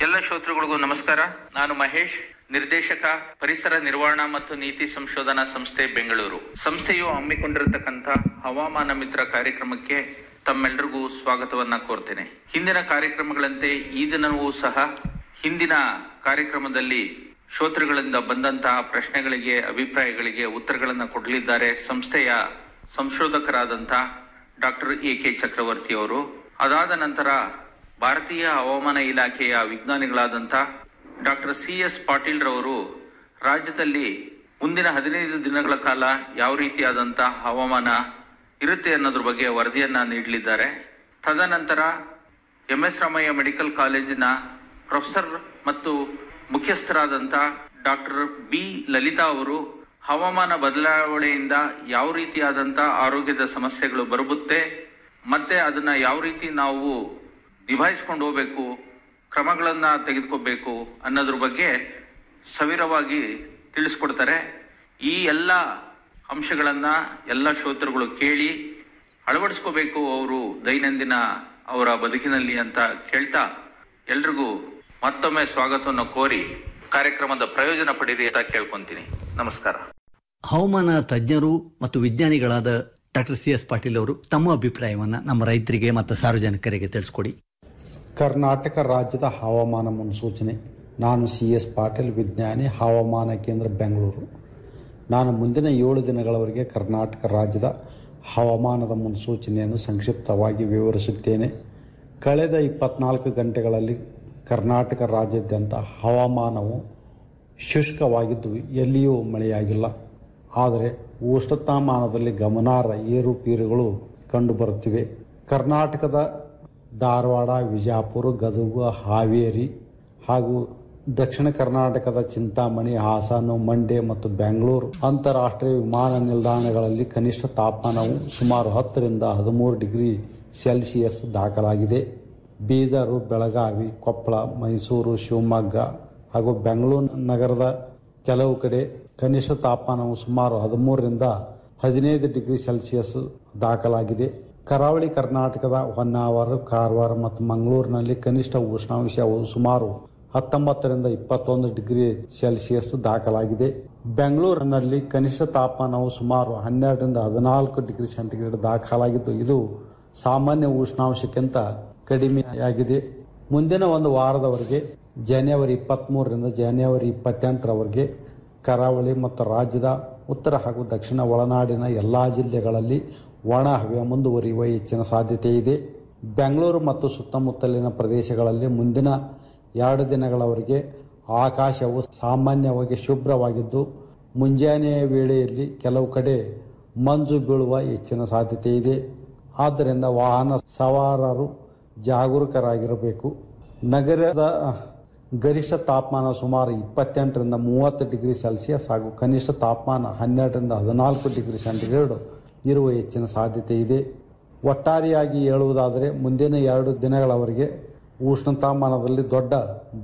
ಎಲ್ಲ ಶ್ರೋತೃಗಳಿಗೂ ನಮಸ್ಕಾರ ನಾನು ಮಹೇಶ್ ನಿರ್ದೇಶಕ ಪರಿಸರ ನಿರ್ವಹಣಾ ಮತ್ತು ನೀತಿ ಸಂಶೋಧನಾ ಸಂಸ್ಥೆ ಬೆಂಗಳೂರು ಸಂಸ್ಥೆಯು ಹಮ್ಮಿಕೊಂಡಿರತಕ್ಕಂಥ ಹವಾಮಾನ ಮಿತ್ರ ಕಾರ್ಯಕ್ರಮಕ್ಕೆ ತಮ್ಮೆಲ್ಲರಿಗೂ ಸ್ವಾಗತವನ್ನ ಕೋರ್ತೇನೆ ಹಿಂದಿನ ಕಾರ್ಯಕ್ರಮಗಳಂತೆ ಈ ದಿನವೂ ಸಹ ಹಿಂದಿನ ಕಾರ್ಯಕ್ರಮದಲ್ಲಿ ಶ್ರೋತೃಗಳಿಂದ ಬಂದಂತಹ ಪ್ರಶ್ನೆಗಳಿಗೆ ಅಭಿಪ್ರಾಯಗಳಿಗೆ ಉತ್ತರಗಳನ್ನು ಕೊಡಲಿದ್ದಾರೆ ಸಂಸ್ಥೆಯ ಸಂಶೋಧಕರಾದಂತಹ ಡಾಕ್ಟರ್ ಎ ಕೆ ಚಕ್ರವರ್ತಿ ಅವರು ಅದಾದ ನಂತರ ಭಾರತೀಯ ಹವಾಮಾನ ಇಲಾಖೆಯ ವಿಜ್ಞಾನಿಗಳಾದಂಥ ಡಾಕ್ಟರ್ ಸಿ ಎಸ್ ಪಾಟೀಲ್ ರವರು ರಾಜ್ಯದಲ್ಲಿ ಮುಂದಿನ ಹದಿನೈದು ದಿನಗಳ ಕಾಲ ಯಾವ ರೀತಿಯಾದಂಥ ಹವಾಮಾನ ಇರುತ್ತೆ ಅನ್ನೋದ್ರ ಬಗ್ಗೆ ವರದಿಯನ್ನ ನೀಡಲಿದ್ದಾರೆ ತದನಂತರ ಎಂ ಎಸ್ ರಾಮಯ್ಯ ಮೆಡಿಕಲ್ ಕಾಲೇಜಿನ ಪ್ರೊಫೆಸರ್ ಮತ್ತು ಮುಖ್ಯಸ್ಥರಾದಂಥ ಡಾಕ್ಟರ್ ಬಿ ಲಲಿತಾ ಅವರು ಹವಾಮಾನ ಬದಲಾವಣೆಯಿಂದ ಯಾವ ರೀತಿಯಾದಂಥ ಆರೋಗ್ಯದ ಸಮಸ್ಯೆಗಳು ಬರುತ್ತೆ ಮತ್ತೆ ಅದನ್ನ ಯಾವ ರೀತಿ ನಾವು ನಿಭಾಯಿಸ್ಕೊಂಡು ಹೋಗ್ಬೇಕು ಕ್ರಮಗಳನ್ನ ತೆಗೆದುಕೋಬೇಕು ಅನ್ನೋದ್ರ ಬಗ್ಗೆ ಸವಿರವಾಗಿ ತಿಳಿಸ್ಕೊಡ್ತಾರೆ ಈ ಎಲ್ಲ ಅಂಶಗಳನ್ನ ಎಲ್ಲ ಶ್ರೋತೃಗಳು ಕೇಳಿ ಅಳವಡಿಸ್ಕೋಬೇಕು ಅವರು ದೈನಂದಿನ ಅವರ ಬದುಕಿನಲ್ಲಿ ಅಂತ ಕೇಳ್ತಾ ಎಲ್ರಿಗೂ ಮತ್ತೊಮ್ಮೆ ಸ್ವಾಗತವನ್ನು ಕೋರಿ ಕಾರ್ಯಕ್ರಮದ ಪ್ರಯೋಜನ ಪಡೀರಿ ಅಂತ ಕೇಳ್ಕೊಂತೀನಿ ನಮಸ್ಕಾರ ಹವಾಮಾನ ತಜ್ಞರು ಮತ್ತು ವಿಜ್ಞಾನಿಗಳಾದ ಡಾಕ್ಟರ್ ಸಿ ಎಸ್ ಪಾಟೀಲ್ ಅವರು ತಮ್ಮ ಅಭಿಪ್ರಾಯವನ್ನ ನಮ್ಮ ರೈತರಿಗೆ ಮತ್ತು ಸಾರ್ವಜನಿಕರಿಗೆ ತಿಳಿಸ್ಕೊಡಿ ಕರ್ನಾಟಕ ರಾಜ್ಯದ ಹವಾಮಾನ ಮುನ್ಸೂಚನೆ ನಾನು ಸಿ ಎಸ್ ಪಾಟೀಲ್ ವಿಜ್ಞಾನಿ ಹವಾಮಾನ ಕೇಂದ್ರ ಬೆಂಗಳೂರು ನಾನು ಮುಂದಿನ ಏಳು ದಿನಗಳವರೆಗೆ ಕರ್ನಾಟಕ ರಾಜ್ಯದ ಹವಾಮಾನದ ಮುನ್ಸೂಚನೆಯನ್ನು ಸಂಕ್ಷಿಪ್ತವಾಗಿ ವಿವರಿಸುತ್ತೇನೆ ಕಳೆದ ಇಪ್ಪತ್ನಾಲ್ಕು ಗಂಟೆಗಳಲ್ಲಿ ಕರ್ನಾಟಕ ರಾಜ್ಯಾದ್ಯಂತ ಹವಾಮಾನವು ಶುಷ್ಕವಾಗಿದ್ದು ಎಲ್ಲಿಯೂ ಮಳೆಯಾಗಿಲ್ಲ ಆದರೆ ಉಷ್ಣತಾಮಾನದಲ್ಲಿ ಗಮನಾರ್ಹ ಏರುಪೇರುಗಳು ಕಂಡುಬರುತ್ತಿವೆ ಕರ್ನಾಟಕದ ಧಾರವಾಡ ವಿಜಯಪುರ ಗದಗ ಹಾವೇರಿ ಹಾಗೂ ದಕ್ಷಿಣ ಕರ್ನಾಟಕದ ಚಿಂತಾಮಣಿ ಹಾಸನ ಮಂಡ್ಯ ಮತ್ತು ಬೆಂಗಳೂರು ಅಂತಾರಾಷ್ಟ್ರೀಯ ವಿಮಾನ ನಿಲ್ದಾಣಗಳಲ್ಲಿ ಕನಿಷ್ಠ ತಾಪಮಾನವು ಸುಮಾರು ಹತ್ತರಿಂದ ಹದಿಮೂರು ಡಿಗ್ರಿ ಸೆಲ್ಸಿಯಸ್ ದಾಖಲಾಗಿದೆ ಬೀದರು ಬೆಳಗಾವಿ ಕೊಪ್ಪಳ ಮೈಸೂರು ಶಿವಮೊಗ್ಗ ಹಾಗೂ ಬೆಂಗಳೂರು ನಗರದ ಕೆಲವು ಕಡೆ ಕನಿಷ್ಠ ತಾಪಮಾನವು ಸುಮಾರು ಹದಿಮೂರರಿಂದ ಹದಿನೈದು ಡಿಗ್ರಿ ಸೆಲ್ಸಿಯಸ್ ದಾಖಲಾಗಿದೆ ಕರಾವಳಿ ಕರ್ನಾಟಕದ ಹೊನ್ನಾವರ ಕಾರವಾರ ಮತ್ತು ಮಂಗಳೂರಿನಲ್ಲಿ ಕನಿಷ್ಠ ಉಷ್ಣಾಂಶವು ಸುಮಾರು ಹತ್ತೊಂಬತ್ತರಿಂದ ಇಪ್ಪತ್ತೊಂದು ಡಿಗ್ರಿ ಸೆಲ್ಸಿಯಸ್ ದಾಖಲಾಗಿದೆ ಬೆಂಗಳೂರಿನಲ್ಲಿ ಕನಿಷ್ಠ ತಾಪಮಾನವು ಸುಮಾರು ಹನ್ನೆರಡರಿಂದ ಹದಿನಾಲ್ಕು ಡಿಗ್ರಿ ಸೆಂಟಿಗ್ರೇಡ್ ದಾಖಲಾಗಿದ್ದು ಇದು ಸಾಮಾನ್ಯ ಉಷ್ಣಾಂಶಕ್ಕಿಂತ ಕಡಿಮೆಯಾಗಿದೆ ಮುಂದಿನ ಒಂದು ವಾರದವರೆಗೆ ಜನವರಿ ಇಪ್ಪತ್ತ್ಮೂರರಿಂದ ಜನವರಿ ಇಪ್ಪತ್ತೆಂಟರವರೆಗೆ ಕರಾವಳಿ ಮತ್ತು ರಾಜ್ಯದ ಉತ್ತರ ಹಾಗೂ ದಕ್ಷಿಣ ಒಳನಾಡಿನ ಎಲ್ಲ ಜಿಲ್ಲೆಗಳಲ್ಲಿ ಒಣ ಹವೆ ಮುಂದುವರಿಯುವ ಹೆಚ್ಚಿನ ಸಾಧ್ಯತೆ ಇದೆ ಬೆಂಗಳೂರು ಮತ್ತು ಸುತ್ತಮುತ್ತಲಿನ ಪ್ರದೇಶಗಳಲ್ಲಿ ಮುಂದಿನ ಎರಡು ದಿನಗಳವರೆಗೆ ಆಕಾಶವು ಸಾಮಾನ್ಯವಾಗಿ ಶುಭ್ರವಾಗಿದ್ದು ಮುಂಜಾನೆಯ ವೇಳೆಯಲ್ಲಿ ಕೆಲವು ಕಡೆ ಮಂಜು ಬೀಳುವ ಹೆಚ್ಚಿನ ಸಾಧ್ಯತೆ ಇದೆ ಆದ್ದರಿಂದ ವಾಹನ ಸವಾರರು ಜಾಗರೂಕರಾಗಿರಬೇಕು ನಗರದ ಗರಿಷ್ಠ ತಾಪಮಾನ ಸುಮಾರು ಇಪ್ಪತ್ತೆಂಟರಿಂದ ಮೂವತ್ತು ಡಿಗ್ರಿ ಸೆಲ್ಸಿಯಸ್ ಹಾಗೂ ಕನಿಷ್ಠ ತಾಪಮಾನ ಹನ್ನೆರಡರಿಂದ ಹದಿನಾಲ್ಕು ಡಿಗ್ರಿ ಸೆಂಟಿಗ್ರೇಡ್ ಇರುವ ಹೆಚ್ಚಿನ ಸಾಧ್ಯತೆ ಇದೆ ಒಟ್ಟಾರೆಯಾಗಿ ಹೇಳುವುದಾದರೆ ಮುಂದಿನ ಎರಡು ದಿನಗಳವರೆಗೆ ಉಷ್ಣತಾಮಾನದಲ್ಲಿ ದೊಡ್ಡ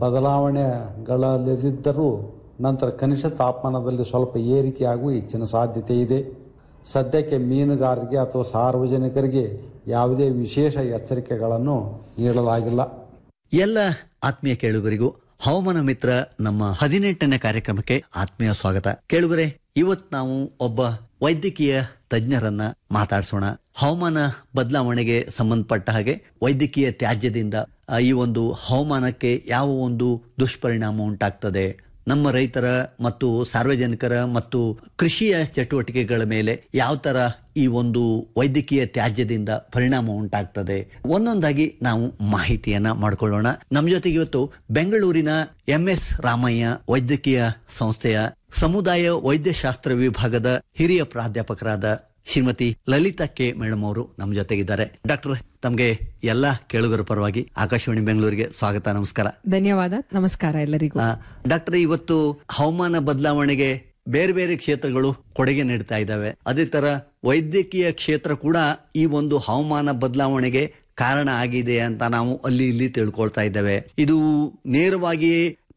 ಬದಲಾವಣೆಗಳಲ್ಲಿದ್ದರೂ ನಂತರ ಕನಿಷ್ಠ ತಾಪಮಾನದಲ್ಲಿ ಸ್ವಲ್ಪ ಏರಿಕೆಯಾಗುವ ಹೆಚ್ಚಿನ ಸಾಧ್ಯತೆ ಇದೆ ಸದ್ಯಕ್ಕೆ ಮೀನುಗಾರರಿಗೆ ಅಥವಾ ಸಾರ್ವಜನಿಕರಿಗೆ ಯಾವುದೇ ವಿಶೇಷ ಎಚ್ಚರಿಕೆಗಳನ್ನು ನೀಡಲಾಗಿಲ್ಲ ಎಲ್ಲ ಆತ್ಮೀಯ ಕೇಳುಗರಿಗೂ ಹವಾಮಾನ ಮಿತ್ರ ನಮ್ಮ ಹದಿನೆಂಟನೇ ಕಾರ್ಯಕ್ರಮಕ್ಕೆ ಆತ್ಮೀಯ ಸ್ವಾಗತ ಕೇಳುಗರೆ ಇವತ್ ನಾವು ಒಬ್ಬ ವೈದ್ಯಕೀಯ ತಜ್ಞರನ್ನ ಮಾತಾಡ್ಸೋಣ ಹವಾಮಾನ ಬದಲಾವಣೆಗೆ ಸಂಬಂಧಪಟ್ಟ ಹಾಗೆ ವೈದ್ಯಕೀಯ ತ್ಯಾಜ್ಯದಿಂದ ಆ, ಈ ಒಂದು ಹವಾಮಾನಕ್ಕೆ ಯಾವ ಒಂದು ದುಷ್ಪರಿಣಾಮ ಉಂಟಾಗ್ತದೆ ನಮ್ಮ ರೈತರ ಮತ್ತು ಸಾರ್ವಜನಿಕರ ಮತ್ತು ಕೃಷಿಯ ಚಟುವಟಿಕೆಗಳ ಮೇಲೆ ಯಾವ ತರ ಈ ಒಂದು ವೈದ್ಯಕೀಯ ತ್ಯಾಜ್ಯದಿಂದ ಪರಿಣಾಮ ಉಂಟಾಗ್ತದೆ ಒಂದೊಂದಾಗಿ ನಾವು ಮಾಹಿತಿಯನ್ನ ಮಾಡ್ಕೊಳ್ಳೋಣ ನಮ್ಮ ಜೊತೆಗೆ ಇವತ್ತು ಬೆಂಗಳೂರಿನ ಎಂ ಎಸ್ ರಾಮಯ್ಯ ವೈದ್ಯಕೀಯ ಸಂಸ್ಥೆಯ ಸಮುದಾಯ ವೈದ್ಯಶಾಸ್ತ್ರ ವಿಭಾಗದ ಹಿರಿಯ ಪ್ರಾಧ್ಯಾಪಕರಾದ ಶ್ರೀಮತಿ ಲಲಿತಾ ಕೆ ಮೇಡಮ್ ಅವರು ನಮ್ಮ ಜೊತೆಗಿದ್ದಾರೆ ಡಾಕ್ಟರ್ ತಮಗೆ ಎಲ್ಲ ಕೇಳುಗರ ಪರವಾಗಿ ಆಕಾಶವಾಣಿ ಬೆಂಗಳೂರಿಗೆ ಸ್ವಾಗತ ನಮಸ್ಕಾರ ಧನ್ಯವಾದ ನಮಸ್ಕಾರ ಎಲ್ಲರಿಗೂ ಆ, ಡಾಕ್ಟರ್ ಇವತ್ತು ಹವಾಮಾನ ಬದಲಾವಣೆಗೆ ಬೇರೆ ಬೇರೆ ಕ್ಷೇತ್ರಗಳು ಕೊಡುಗೆ ನೀಡ್ತಾ ಇದ್ದಾವೆ ಅದೇ ತರ ವೈದ್ಯಕೀಯ ಕ್ಷೇತ್ರ ಕೂಡ ಈ ಒಂದು ಹವಾಮಾನ ಬದಲಾವಣೆಗೆ ಕಾರಣ ಆಗಿದೆ ಅಂತ ನಾವು ಅಲ್ಲಿ ಇಲ್ಲಿ ತಿಳ್ಕೊಳ್ತಾ ಇದ್ದೇವೆ ಇದು ನೇರವಾಗಿ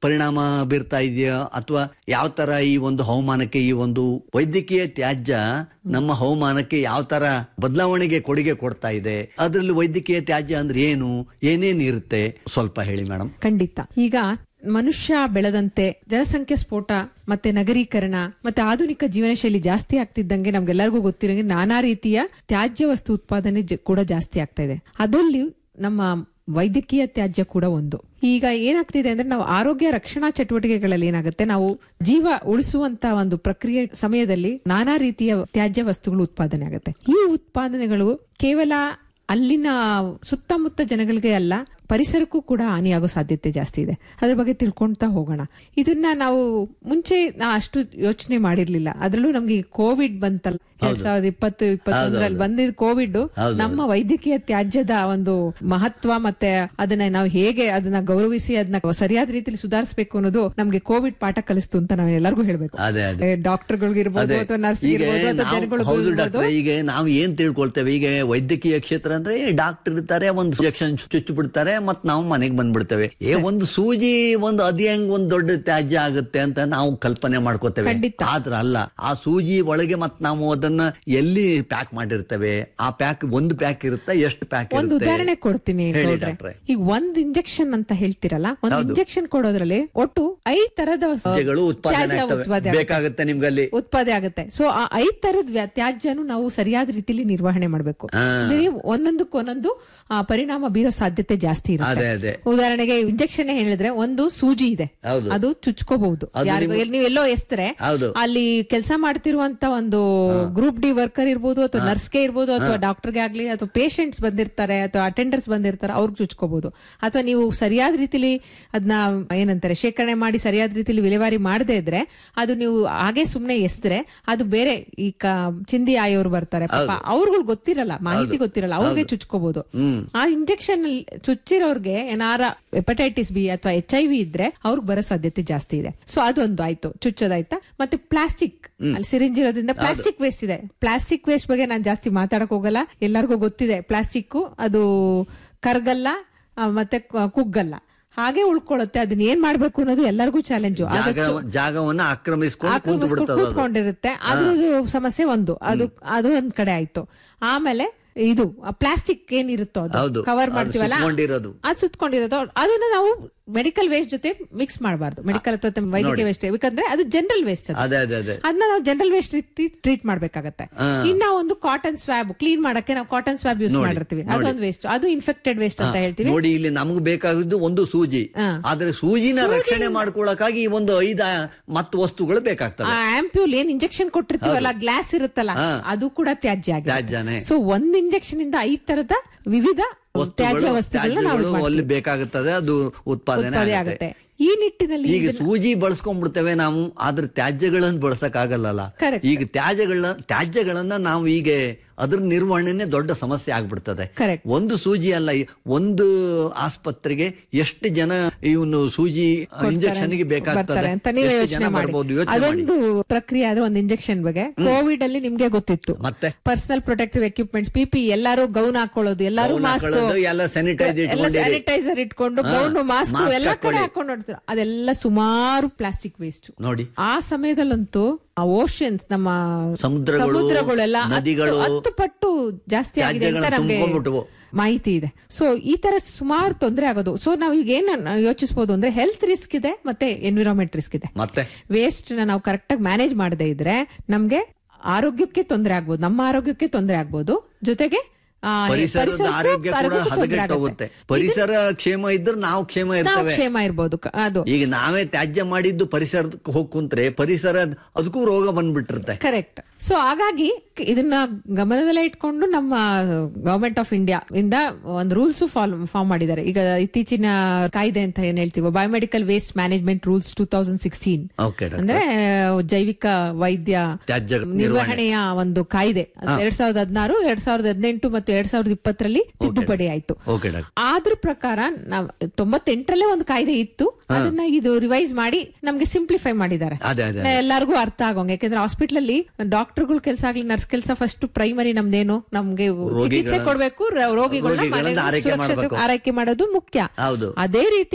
ಪರಿಣಾಮ ಬೀರ್ತಾ ಇದೆಯಾ ಅಥವಾ ಯಾವ ತರ ಈ ಒಂದು ಹವಾಮಾನಕ್ಕೆ ಈ ಒಂದು ವೈದ್ಯಕೀಯ ತ್ಯಾಜ್ಯ ನಮ್ಮ ಹವಾಮಾನಕ್ಕೆ ಯಾವ ತರ ಬದಲಾವಣೆಗೆ ಕೊಡುಗೆ ಕೊಡ್ತಾ ಇದೆ ಅದರಲ್ಲಿ ವೈದ್ಯಕೀಯ ತ್ಯಾಜ್ಯ ಅಂದ್ರೆ ಏನು ಏನೇನ್ ಇರುತ್ತೆ ಸ್ವಲ್ಪ ಹೇಳಿ ಮೇಡಮ್ ಖಂಡಿತ ಈಗ ಮನುಷ್ಯ ಬೆಳೆದಂತೆ ಜನಸಂಖ್ಯೆ ಸ್ಫೋಟ ಮತ್ತೆ ನಗರೀಕರಣ ಮತ್ತೆ ಆಧುನಿಕ ಜೀವನ ಶೈಲಿ ಜಾಸ್ತಿ ಆಗ್ತಿದ್ದಂಗೆ ನಮ್ಗೆಲ್ಲರಿಗೂ ಗೊತ್ತಿರಂಗೆ ನಾನಾ ರೀತಿಯ ತ್ಯಾಜ್ಯ ವಸ್ತು ಉತ್ಪಾದನೆ ಜ- ಕೂಡ ಜಾಸ್ತಿ ಆಗ್ತಾ ಇದೆ ಅದರಲ್ಲಿ ನಮ್ಮ ವೈದ್ಯಕೀಯ ತ್ಯಾಜ್ಯ ಕೂಡ ಒಂದು ಈಗ ಏನಾಗ್ತಿದೆ ಅಂದ್ರೆ ನಾವು ಆರೋಗ್ಯ ರಕ್ಷಣಾ ಚಟುವಟಿಕೆಗಳಲ್ಲಿ ಏನಾಗುತ್ತೆ ನಾವು ಜೀವ ಉಳಿಸುವಂತ ಒಂದು ಪ್ರಕ್ರಿಯೆ ಸಮಯದಲ್ಲಿ ನಾನಾ ರೀತಿಯ ತ್ಯಾಜ್ಯ ವಸ್ತುಗಳು ಉತ್ಪಾದನೆ ಆಗುತ್ತೆ ಈ ಉತ್ಪಾದನೆಗಳು ಕೇವಲ ಅಲ್ಲಿನ ಸುತ್ತಮುತ್ತ ಜನಗಳಿಗೆ ಅಲ್ಲ ಪರಿಸರಕ್ಕೂ ಕೂಡ ಹಾನಿಯಾಗೋ ಸಾಧ್ಯತೆ ಜಾಸ್ತಿ ಇದೆ ಅದ್ರ ಬಗ್ಗೆ ತಿಳ್ಕೊಂತಾ ಹೋಗೋಣ ಇದನ್ನ ನಾವು ಮುಂಚೆ ನಾ ಅಷ್ಟು ಯೋಚನೆ ಮಾಡಿರ್ಲಿಲ್ಲ ಅದ್ರಲ್ಲೂ ನಮ್ಗೆ ಈ ಕೋವಿಡ್ ಬಂತಲ್ಲ ಎರಡ್ ಸಾವಿರದ ಇಪ್ಪತ್ತು ಇಪ್ಪತ್ತೊಂದರಲ್ಲಿ ಬಂದಿದ್ ಕೋವಿಡ್ ನಮ್ಮ ವೈದ್ಯಕೀಯ ತ್ಯಾಜ್ಯದ ಒಂದು ಮಹತ್ವ ಮತ್ತೆ ಅದನ್ನ ನಾವು ಹೇಗೆ ಅದನ್ನ ಗೌರವಿಸಿ ಅದನ್ನ ಸರಿಯಾದ ರೀತಿಯಲ್ಲಿ ಸುಧಾರಿಸಬೇಕು ಅನ್ನೋದು ನಮ್ಗೆ ಕೋವಿಡ್ ಪಾಠ ಕಲಿಸ್ತು ಅಂತ ನಾವು ಎಲ್ಲರಿಗೂ ಹೇಳ್ಬೇಕು ಅದೇ ಅದೇ ಡಾಕ್ಟರ್ಗಳಿರ್ಬೋದು ಅದೇ. ಅಥವಾ ನರ್ಸ್ ಈಗ ಇರ್ಬೋದು ಅಥವಾ ನಾವು- ಜನಗಳು ಹೌದು ಇರ್ಬೋದು ಡಾಕ್ಟ್ರೆ, ಈಗ ನಾವು ಏನ್ ತಿಳ್ಕೊಳ್ತೇವೆ ಈಗ ವೈದ್ಯಕೀಯ ಕ್ಷೇತ್ರ ಅಂದ್ರೆ ಡಾಕ್ಟರ್ ಇರ್ತಾರೆ ಒಂದು ಇಂಜೆಕ್ಷನ್ ಚುಚ್ಚು ಬಿಡ್ತಾರೆ ಮತ್ ನಾವು ಮನೆಗೆ ಬಂದ್ಬಿಡ್ತೇವೆ ಏ ಒಂದು ಸೂಜಿ ಒಂದು ಅದ್ ಹೆಂಗ್ ಒಂದ್ ದೊಡ್ಡ ತ್ಯಾಜ್ಯ ಆಗುತ್ತೆ ಅಂತ ನಾವು ಕಲ್ಪನೆ ಮಾಡ್ಕೋತೇವೆ ಖಂಡಿತ. ಆದ್ರ ಅಲ್ಲ ಆ ಸೂಜಿ ಒಳಗೆ ಮತ್ ನಾವು ಅದನ್ನ ಎಲ್ಲಿ ಪ್ಯಾಕ್ ಮಾಡಿರ್ತೇವೆ ಆ ಪ್ಯಾಕ್ ಒಂದು ಪ್ಯಾಕ್ ಇರುತ್ತೆ ಎಷ್ಟು ಪ್ಯಾಕ್ ಒಂದು ಇರುತ್ತೆ ಉದಾಹರಣೆ ಕೊಡ್ತೀನಿ ಹೇಳಿ ಗೌಡ್ರೆ. ಡಾಕ್ಟ್ರೆ. ಈಗ ಒಂದ್ ಇಂಜೆಕ್ಷನ್ ಅಂತ ಹೇಳ್ತಿರಲ್ಲ ಒಂದ್ ಹೌದು. ಇಂಜೆಕ್ಷನ್ ಕೊಡೋದ್ರಲ್ಲಿ ಒಟ್ಟು ಐದ್ ತರದ ಆ, ತ್ಯಾಜ್ಯಗಳು ಉತ್ಪಾದನೆ ತ್ಯಾಜ್ಯ ಆಗ್ತವೆ ಉತ್ಪಾದನೆ ಆಗುತ್ತೆ. ಬೇಕಾಗುತ್ತೆ ನಿಮ್ಗಲ್ಲಿ ಉತ್ಪಾದನೆ ಆಗುತ್ತೆ ಸೊ ಆ ಐದ್ ತರದ ವ್ಯ- ತ್ಯಾಜ್ಯನು ನಾವು ಸರಿಯಾದ ರೀತಿಯಲ್ಲಿ ನಿರ್ವಹಣೆ ಮಾಡಬೇಕು ಆ. ಒಂದೊಂದಕ್ಕೆ ಒಂದೊಂದು ಆ, ಪರಿಣಾಮ ಬೀರೋ ಸಾಧ್ಯತೆ ಜಾಸ್ತಿ ಅದೇ ಇರುತ್ತೆ ಅದೇ ಉದಾಹರಣೆಗೆ ಇಂಜೆಕ್ಷನ್ ಹೇಳಿದ್ರೆ ಒಂದು ಸೂಜಿ ಇದೆ ಹೌದು. ಅದು ಚುಚ್ಕೋಬಹುದು ಅದು ಯಾರಿಗೂ ನಿಮ್ಮ- ನೀವು ಎಲ್ಲೋ ಎಸ್ತರೆ ಹೌದು. ಅಲ್ಲಿ ಕೆಲಸ ಮಾಡ್ತಿರುವಂತ ಒಂದು ಗ್ರೂಪ್ ಡಿ ವರ್ಕರ್ ಇರ್ಬೋದು ಅಥವಾ ನರ್ಸ್ಗೆ ಇರ್ಬೋದು ಅಥವಾ ಡಾಕ್ಟರ್ಗೆ ಆಗ್ಲಿ ಅಥವಾ ಪೇಷಂಟ್ಸ್ ಬಂದಿರ್ತಾರೆ ಅಥವಾ ಅಟೆಂಡರ್ಸ್ ಬಂದಿರ್ತಾರೆ ಅವ್ರಿಗೆ ಚುಚ್ಕೋಬಹುದು ಅಥವಾ ನೀವು ಸರಿಯಾದ ರೀತಿಲಿ ಅದನ್ನ ಏನಂತಾರೆ ಶೇಖರಣೆ ಮಾಡಿ ಸರಿಯಾದ ರೀತಿಲಿ ವಿಲೇವಾರಿ ಮಾಡದೇ ಇದ್ರೆ ಅದು ನೀವು ಹಾಗೆ ಸುಮ್ನೆ ಎಸ್ದ್ರೆ ಅದು ಬೇರೆ ಈ ಕ- ಚಿಂದಿ ಆಯೋರು ಬರ್ತಾರೆ ಪಾಪ ಅವ್ರಿಗೆ ಗೊತ್ತಿರಲ್ಲ ಮಾಹಿತಿ ಗೊತ್ತಿರಲ್ಲ ಅವ್ರಿಗೆ ಚುಚ್ಕೋಬಹುದು ಆ ಇಂಜೆಕ್ಷನ್ ಚುಚ್ಚಿರೋರ್ಗೆ ಏನಾರ ಹೆಪಟೈಟಿಸ್ ಬಿ ಅಥವಾ ಎಚ್ ಐ ವಿ ಇದ್ರೆ ಅವ್ರಿಗೆ ಬರೋ ಸಾಧ್ಯತೆ ಜಾಸ್ತಿ ಇದೆ ಸೊ ಅದೊಂದು ಆಯ್ತು ಚುಚ್ಚೋದಾಯ್ತಾ ಮತ್ತೆ ಪ್ಲಾಸ್ಟಿಕ್ ಅಲ್ಲಿ ಸಿರಿಂಜ್ ಇರೋದ್ರಿಂದ ಪ್ಲಾಸ್ಟಿಕ್ ವೇಸ್ಟ್ ಇದೆ ಪ್ಲಾಸ್ಟಿಕ್ ವೇಸ್ಟ್ ಬಗ್ಗೆ ನಾನು ಜಾಸ್ತಿ ಮಾತಾಡಕ್ ಹೋಗಲ್ಲ ಎಲ್ಲರಿಗೂ ಗೊತ್ತಿದೆ ಪ್ಲಾಸ್ಟಿಕ್ ಅದು ಕರ್ಗಲ್ಲ ಆ, ಮತ್ತೆ ಕ- ಕುಗ್ಗಲ್ಲ ಹಾಗೆ ಉಳ್ಕೊಳ್ಳುತ್ತೆ ಅದನ್ನ ಏನ್ ಮಾಡ್ಬೇಕು ಅನ್ನೋದು ಎಲ್ಲರಿಗೂ ಚಾಲೆಂಜು ಜಾಗ ಜಾಗವನ್ನ ಆಕ್ರಮಿಸ್ಕೊಂಡು ಕೂತು ಆಕ್ರಮಿಸ್ಕೊಂಡು ಬಿಡ್ತದೆ ಅದು. ಕೂತ್ಕೊಂಡಿರುತ್ತೆ ಅದ್ರದ್ದು ಸಮಸ್ಯೆ ಒಂದು ಅದು ಅದು ಒಂದ್ ಕಡೆ ಆಯ್ತು ಆಮೇಲೆ ಇದು ಪ್ಲಾಸ್ಟಿಕ್ ಏನಿರುತ್ತೋ ಹೌದು. ಅದು ಕವರ್ ಅದು ಮಾಡ್ತೀವಲ್ಲ ಸುತ್ಕೊಂಡಿರೋದು. ಅದು ಸುತ್ಕೊಂಡಿರೋದು ಅದನ್ನ ನಾವು ಮೆಡಿಕಲ್ ವೇಸ್ಟ್ ಜೊತೆ ಮಿಕ್ಸ್ ಮಾಡಬಾರ್ದು ಮೆಡಿಕಲ್ ಅಥವಾ ವೈದ್ಯಕೀಯ ವೇಸ್ಟ್ ಯಾಕಂದ್ರೆ ಅದು ಜನರಲ್ ವೇಸ್ಟ್ ಅದು ಅದೇ ಅದೇ ಅದೇ ಅದನ್ನ ನಾವು ಜನರಲ್ ವೇಸ್ಟ್ ರೀತಿ ಟ್ರೀಟ್ ಮಾಡ್ಬೇಕಾಗತ್ತೆ ಇನ್ನ ಒಂದು ಕಾಟನ್ ಸ್ವಾಬ್ ಕ್ಲೀನ್ ಮಾಡಕ್ಕೆ ನಾವು ಕಾಟನ್ ಸ್ವಾಬ್ ಯೂಸ್ ಮಾಡಿರ್ತೀವಿ ಅದೊಂದು ವೇಸ್ಟ್ ಅದು ಇನ್ಫೆಕ್ಟೆಡ್ ವೇಸ್ಟ್ ಅಂತ ಹೇಳ್ತೀವಿ ನೋಡಿ ಇಲ್ಲಿ ನಮ್ಗೆ ಬೇಕಾಗಿದ್ದು ಒಂದು ಸೂಜಿ ಹಾ. ಆದ್ರೆ ಸೂಜಿನ ರಕ್ಷಣೆ ಮಾಡ್ಕೊಳಕ್ಕಾಗಿ ಈ ಒಂದು ಐದ ಮತ್ತ ವಸ್ತುಗಳು ಬೇಕಾಗ್ತವೆ ಆ ಆಂಪ್ಯೂಲ್ ಏನ್ ಇಂಜೆಕ್ಷನ್ ಕೊಟ್ಟಿರ್ತೀವಲ್ಲ ಗ್ಲಾಸ್ ಇರುತ್ತಲ್ಲ ಅದು ಕೂಡ ತ್ಯಾಜ್ಯ ತ್ಯಾಜ್ಯನೇ. ಆಗಿದೆ ಸೊ ಒಂದ್ ಇಂಜೆಕ್ಷನ್ ಇಂದ ಐದ್ ತರದ ವಿವಿಧ ತ್ಯಾಜ್ಯ ವಸ್ತುಗಳು ವಸ್ತುಗಳನ್ನ ನಾವು ತ್ಯಾಜ್ಯಗಳು ಅಲ್ಲಿ ಮಾಡ್ತೀವಿ. ಬೇಕಾಗುತ್ತದೆ ಅದು ಉತ್ಪಾದನೆ ಉತ್ಪಾದನೆ ಆಗುತ್ತೆ ಆಗುತ್ತೆ ಈ ನಿಟ್ಟಿನಲ್ಲಿ ಈಗ ಸೂಜಿ ಬಳಸ್ಕೊಂಡ್ಬಿಡ್ತೇವೆ ನಾವು ಆದ್ರೆ ತ್ಯಾಜ್ಯಗಳನ್ನ ಬಳಸಕ್ ಆಗಲ್ಲ Correct. ಈಗ ತ್ಯಾಜ್ಯಗಳನ್ನ ತ್ಯಾಜ್ಯಗಳನ್ನ ನಾವು ಈಗ ಅದ್ರ ನಿರ್ವಹಣೆನೆ ದೊಡ್ಡ ಸಮಸ್ಯೆ ಆಗ್ಬಿಡ್ತದೆ Correct. ಒಂದು ಸೂಜಿ ಅಲ್ಲ ಈ ಒಂದು ಆಸ್ಪತ್ರೆಗೆ ಎಷ್ಟು ಜನ ಇವನು ಸೂಜಿ ಇಂಜೆಕ್ಷನ್ ಗೆ ಬೇಕಾಗ್ತದೆ ಬರ್ತಾರೆ ಅಂತ ನೀವೇ ಎಷ್ಟು ಯೋಚನೆ ಜನ ಮಾಡಿ ಬರ್ಬೋದು ಯೋಚನೆ ಮಾಡಿ ಅದೊಂದು ಪ್ರಕ್ರಿಯೆ ಆದ ಒಂದು ಇಂಜೆಕ್ಷನ್ ಬಗ್ಗೆ ಕೋವಿಡ್ ಅಲ್ಲಿ ನಿಮ್ಗೆ ಗೊತ್ತಿತ್ತು ಮತ್ತೆ ಪರ್ಸನಲ್ ಪ್ರೊಟೆಕ್ಟಿವ್ ಎಕ್ವಿಪ್ಮೆಂಟ್ಸ್ ಪಿಪಿ ಎಲ್ಲರೂ ಗೌನ್ ಹಾಕೊಳ್ಳೋದು ಎಲ್ಲರೂ ಗೌನ್ ಮಾಸ್ಕ್ ಹಾಕೊಳ್ಳೋದು, ಎಲ್ಲ sanitizer ಎಲ್ಲ ಇಟ್ಕೊಂಡಿರಿ. ಸ್ಯಾನಿಟೈಸರ್ ಇಟ್ಕೊಂಡು ಹಾ, ಗೌನ್ ಮಾಸ್ಕ್ mask ಎಲ್ಲ ಕಡೆ ಹಾಕೊಳ್ಳಿ. ಹಾಕೊಂಡು ನೋಡ್ತಾರೆ ಅದೆಲ್ಲ ಸುಮಾರು ಪ್ಲಾಸ್ಟಿಕ್ ವೇಸ್ಟ್ ನೋಡಿ ಆ ಸಮಯದಲ್ಲಂತೂ ಆ ಓಷನ್ಸ್ ನಮ್ಮ ಸಮುದ್ರಗಳು, ಸಮುದ್ರಗಳೆಲ್ಲ ಹತ್ತು- ನದಿಗಳು, ಹತ್ತು ಪಟ್ಟು ಜಾಸ್ತಿ ಆಗಿದೆ ಅಂತ ತ್ಯಾಜ್ಯಗಳು ನಮ್ಗೆ ತುಂಬ್ಕೊಂಡ್ಬಿಟ್ವು. ಮಾಹಿತಿ ಇದೆ ಸೊ ಈ ತರ ಸುಮಾರು ತೊಂದರೆ ಆಗೋದು ಸೊ ನಾವು ಈಗ ಏನ್ ಯೋಚಿಸಬಹುದು ಅಂದ್ರೆ ಹೆಲ್ತ್ ರಿಸ್ಕ್ ಇದೆ ಮತ್ತೆ ಎನ್ವಿರಾನ್ಮೆಂಟ್ ರಿಸ್ಕ್ ಇದೆ ಮತ್ತೆ ವೇಸ್ಟ್ ನ ನಾವು ಕರೆಕ್ಟ್ ಆಗಿ ಮ್ಯಾನೇಜ್ ಮಾಡದೇ ಇದ್ರೆ ನಮ್ಗೆ ಆರೋಗ್ಯಕ್ಕೆ ತೊಂದರೆ ಆಗ್ಬೋದು ನಮ್ಮ ಆರೋಗ್ಯಕ್ಕೆ ತೊಂದರೆ ಆಗ್ಬೋದು ಜೊತೆಗೆ ಆ, ಪರಿಸರದ ಪರಿಸರಕ್ಕೂ ಆರೋಗ್ಯ ಕೂಡ ಆರೋಗ್ಯಕ್ಕೂ ತೊಂದ್ರೆ ಹದಗೆಟ್ಟು ಆಗುತ್ತೆ. ಹೋಗುತ್ತೆ ಪರಿಸರ ಕ್ಷೇಮ ಇದ್ರೆ ನಾವು ಕ್ಷೇಮ ನಾವು ಇರ್ತೇವೆ ಕ್ಷೇಮ ಇರ್ಬೋದು ಕ- ಅದು ಈಗ ನಾವೇ ತ್ಯಾಜ್ಯ ಮಾಡಿದ್ದು ಪರಿಸರಕ್ಕೆ ಹೋಗಿ ಕುಂತ್ರೆ ಪರಿಸರ ಅದಕ್ಕೂ ರೋಗ ಬಂದ್ಬಿಟ್ಟಿರುತ್ತೆ ಕರೆಕ್ಟ್ ಸೊ ಹಾಗಾಗಿ ಕ- ಇದನ್ನ ಗಮನದಲ್ಲೇ ಇಟ್ಕೊಂಡು ನಮ್ಮ ಗವರ್ಮೆಂಟ್ ಆಫ್ ಇಂಡಿಯಾ ಇಂದ ಒಂದು ರೂಲ್ಸ್ ಫಾರ್ಮ್ ಮಾಡಿದ್ದಾರೆ ಈಗ ಇತ್ತೀಚಿನ ಕಾಯ್ದೆ ಅಂತ ಏನ್ ಹೇಳ್ತೀವಿ biomedical waste management rules two thousand sixteen okay ಅಂದ್ರೆ ಜೈವಿಕ ವೈದ್ಯ ತ್ಯಾಜ್ಯ ನಿರ್ವಹಣೆಯ ಒಂದು ಕಾಯ್ದೆ ಎರಡ್ ಸಾವಿರದ ಹದಿನಾರು ಎರಡ್ ಸಾವಿರದ ಹದಿನೆಂಟು ಮತ್ತು ಎರಡ್ ಸಾವಿರದ ಇಪ್ಪತ್ತರಲ್ಲಿ ತಿದ್ದುಪಡಿ ಆಯ್ತು ಓಕೆ ಡಾಕ್ಟರ್ ಆದ್ರ ಪ್ರಕಾರ ನಾವ್ ತೊಂಬತ್ತೆಂಟರಲ್ಲೇ ಒಂದು ಕಾಯ್ದೆ ಇತ್ತು ಅದನ್ನ ಇದು ರಿವೈಸ್ ಮಾಡಿ ನಮ್ಗೆ ಸಿಂಪ್ಲಿಫೈ ಮಾಡಿದ್ದಾರೆ ಅದೇ ಅದೇ ಎಲ್ಲರಿಗೂ ಅರ್ಥ ಆಗೋಂಗೆ ಯಾಕಂದ್ರೆ ಹಾಸ್ಪಿಟಲ್ ಅಲ್ಲಿ ಡಾಕ್ಟರ್ಗಳ ಕೆಲಸ ಆಗ್ಲಿ ನರ್ಸ್ ಕೆಲಸ ಫಸ್ಟ್ ಪ್ರೈಮರಿ ನಮ್ದೇನು ನಮ್ಗೆ ಚಿಕಿತ್ಸೆ ಕೊಡ್ಬೇಕು ರ- ರೋಗಿಗಳನ್ನ ರೋಗಿಗಳನ್ನ ಮನೆಗೆ ಆರೈಕೆ ಸುರಕ್ಷತೆ- ಮಾಡ್ಬೇಕು. ಆರೈಕೆ ಮಾಡೋದು ಮುಖ್ಯ ಹೌದು ಅದೇ ರೀತಿ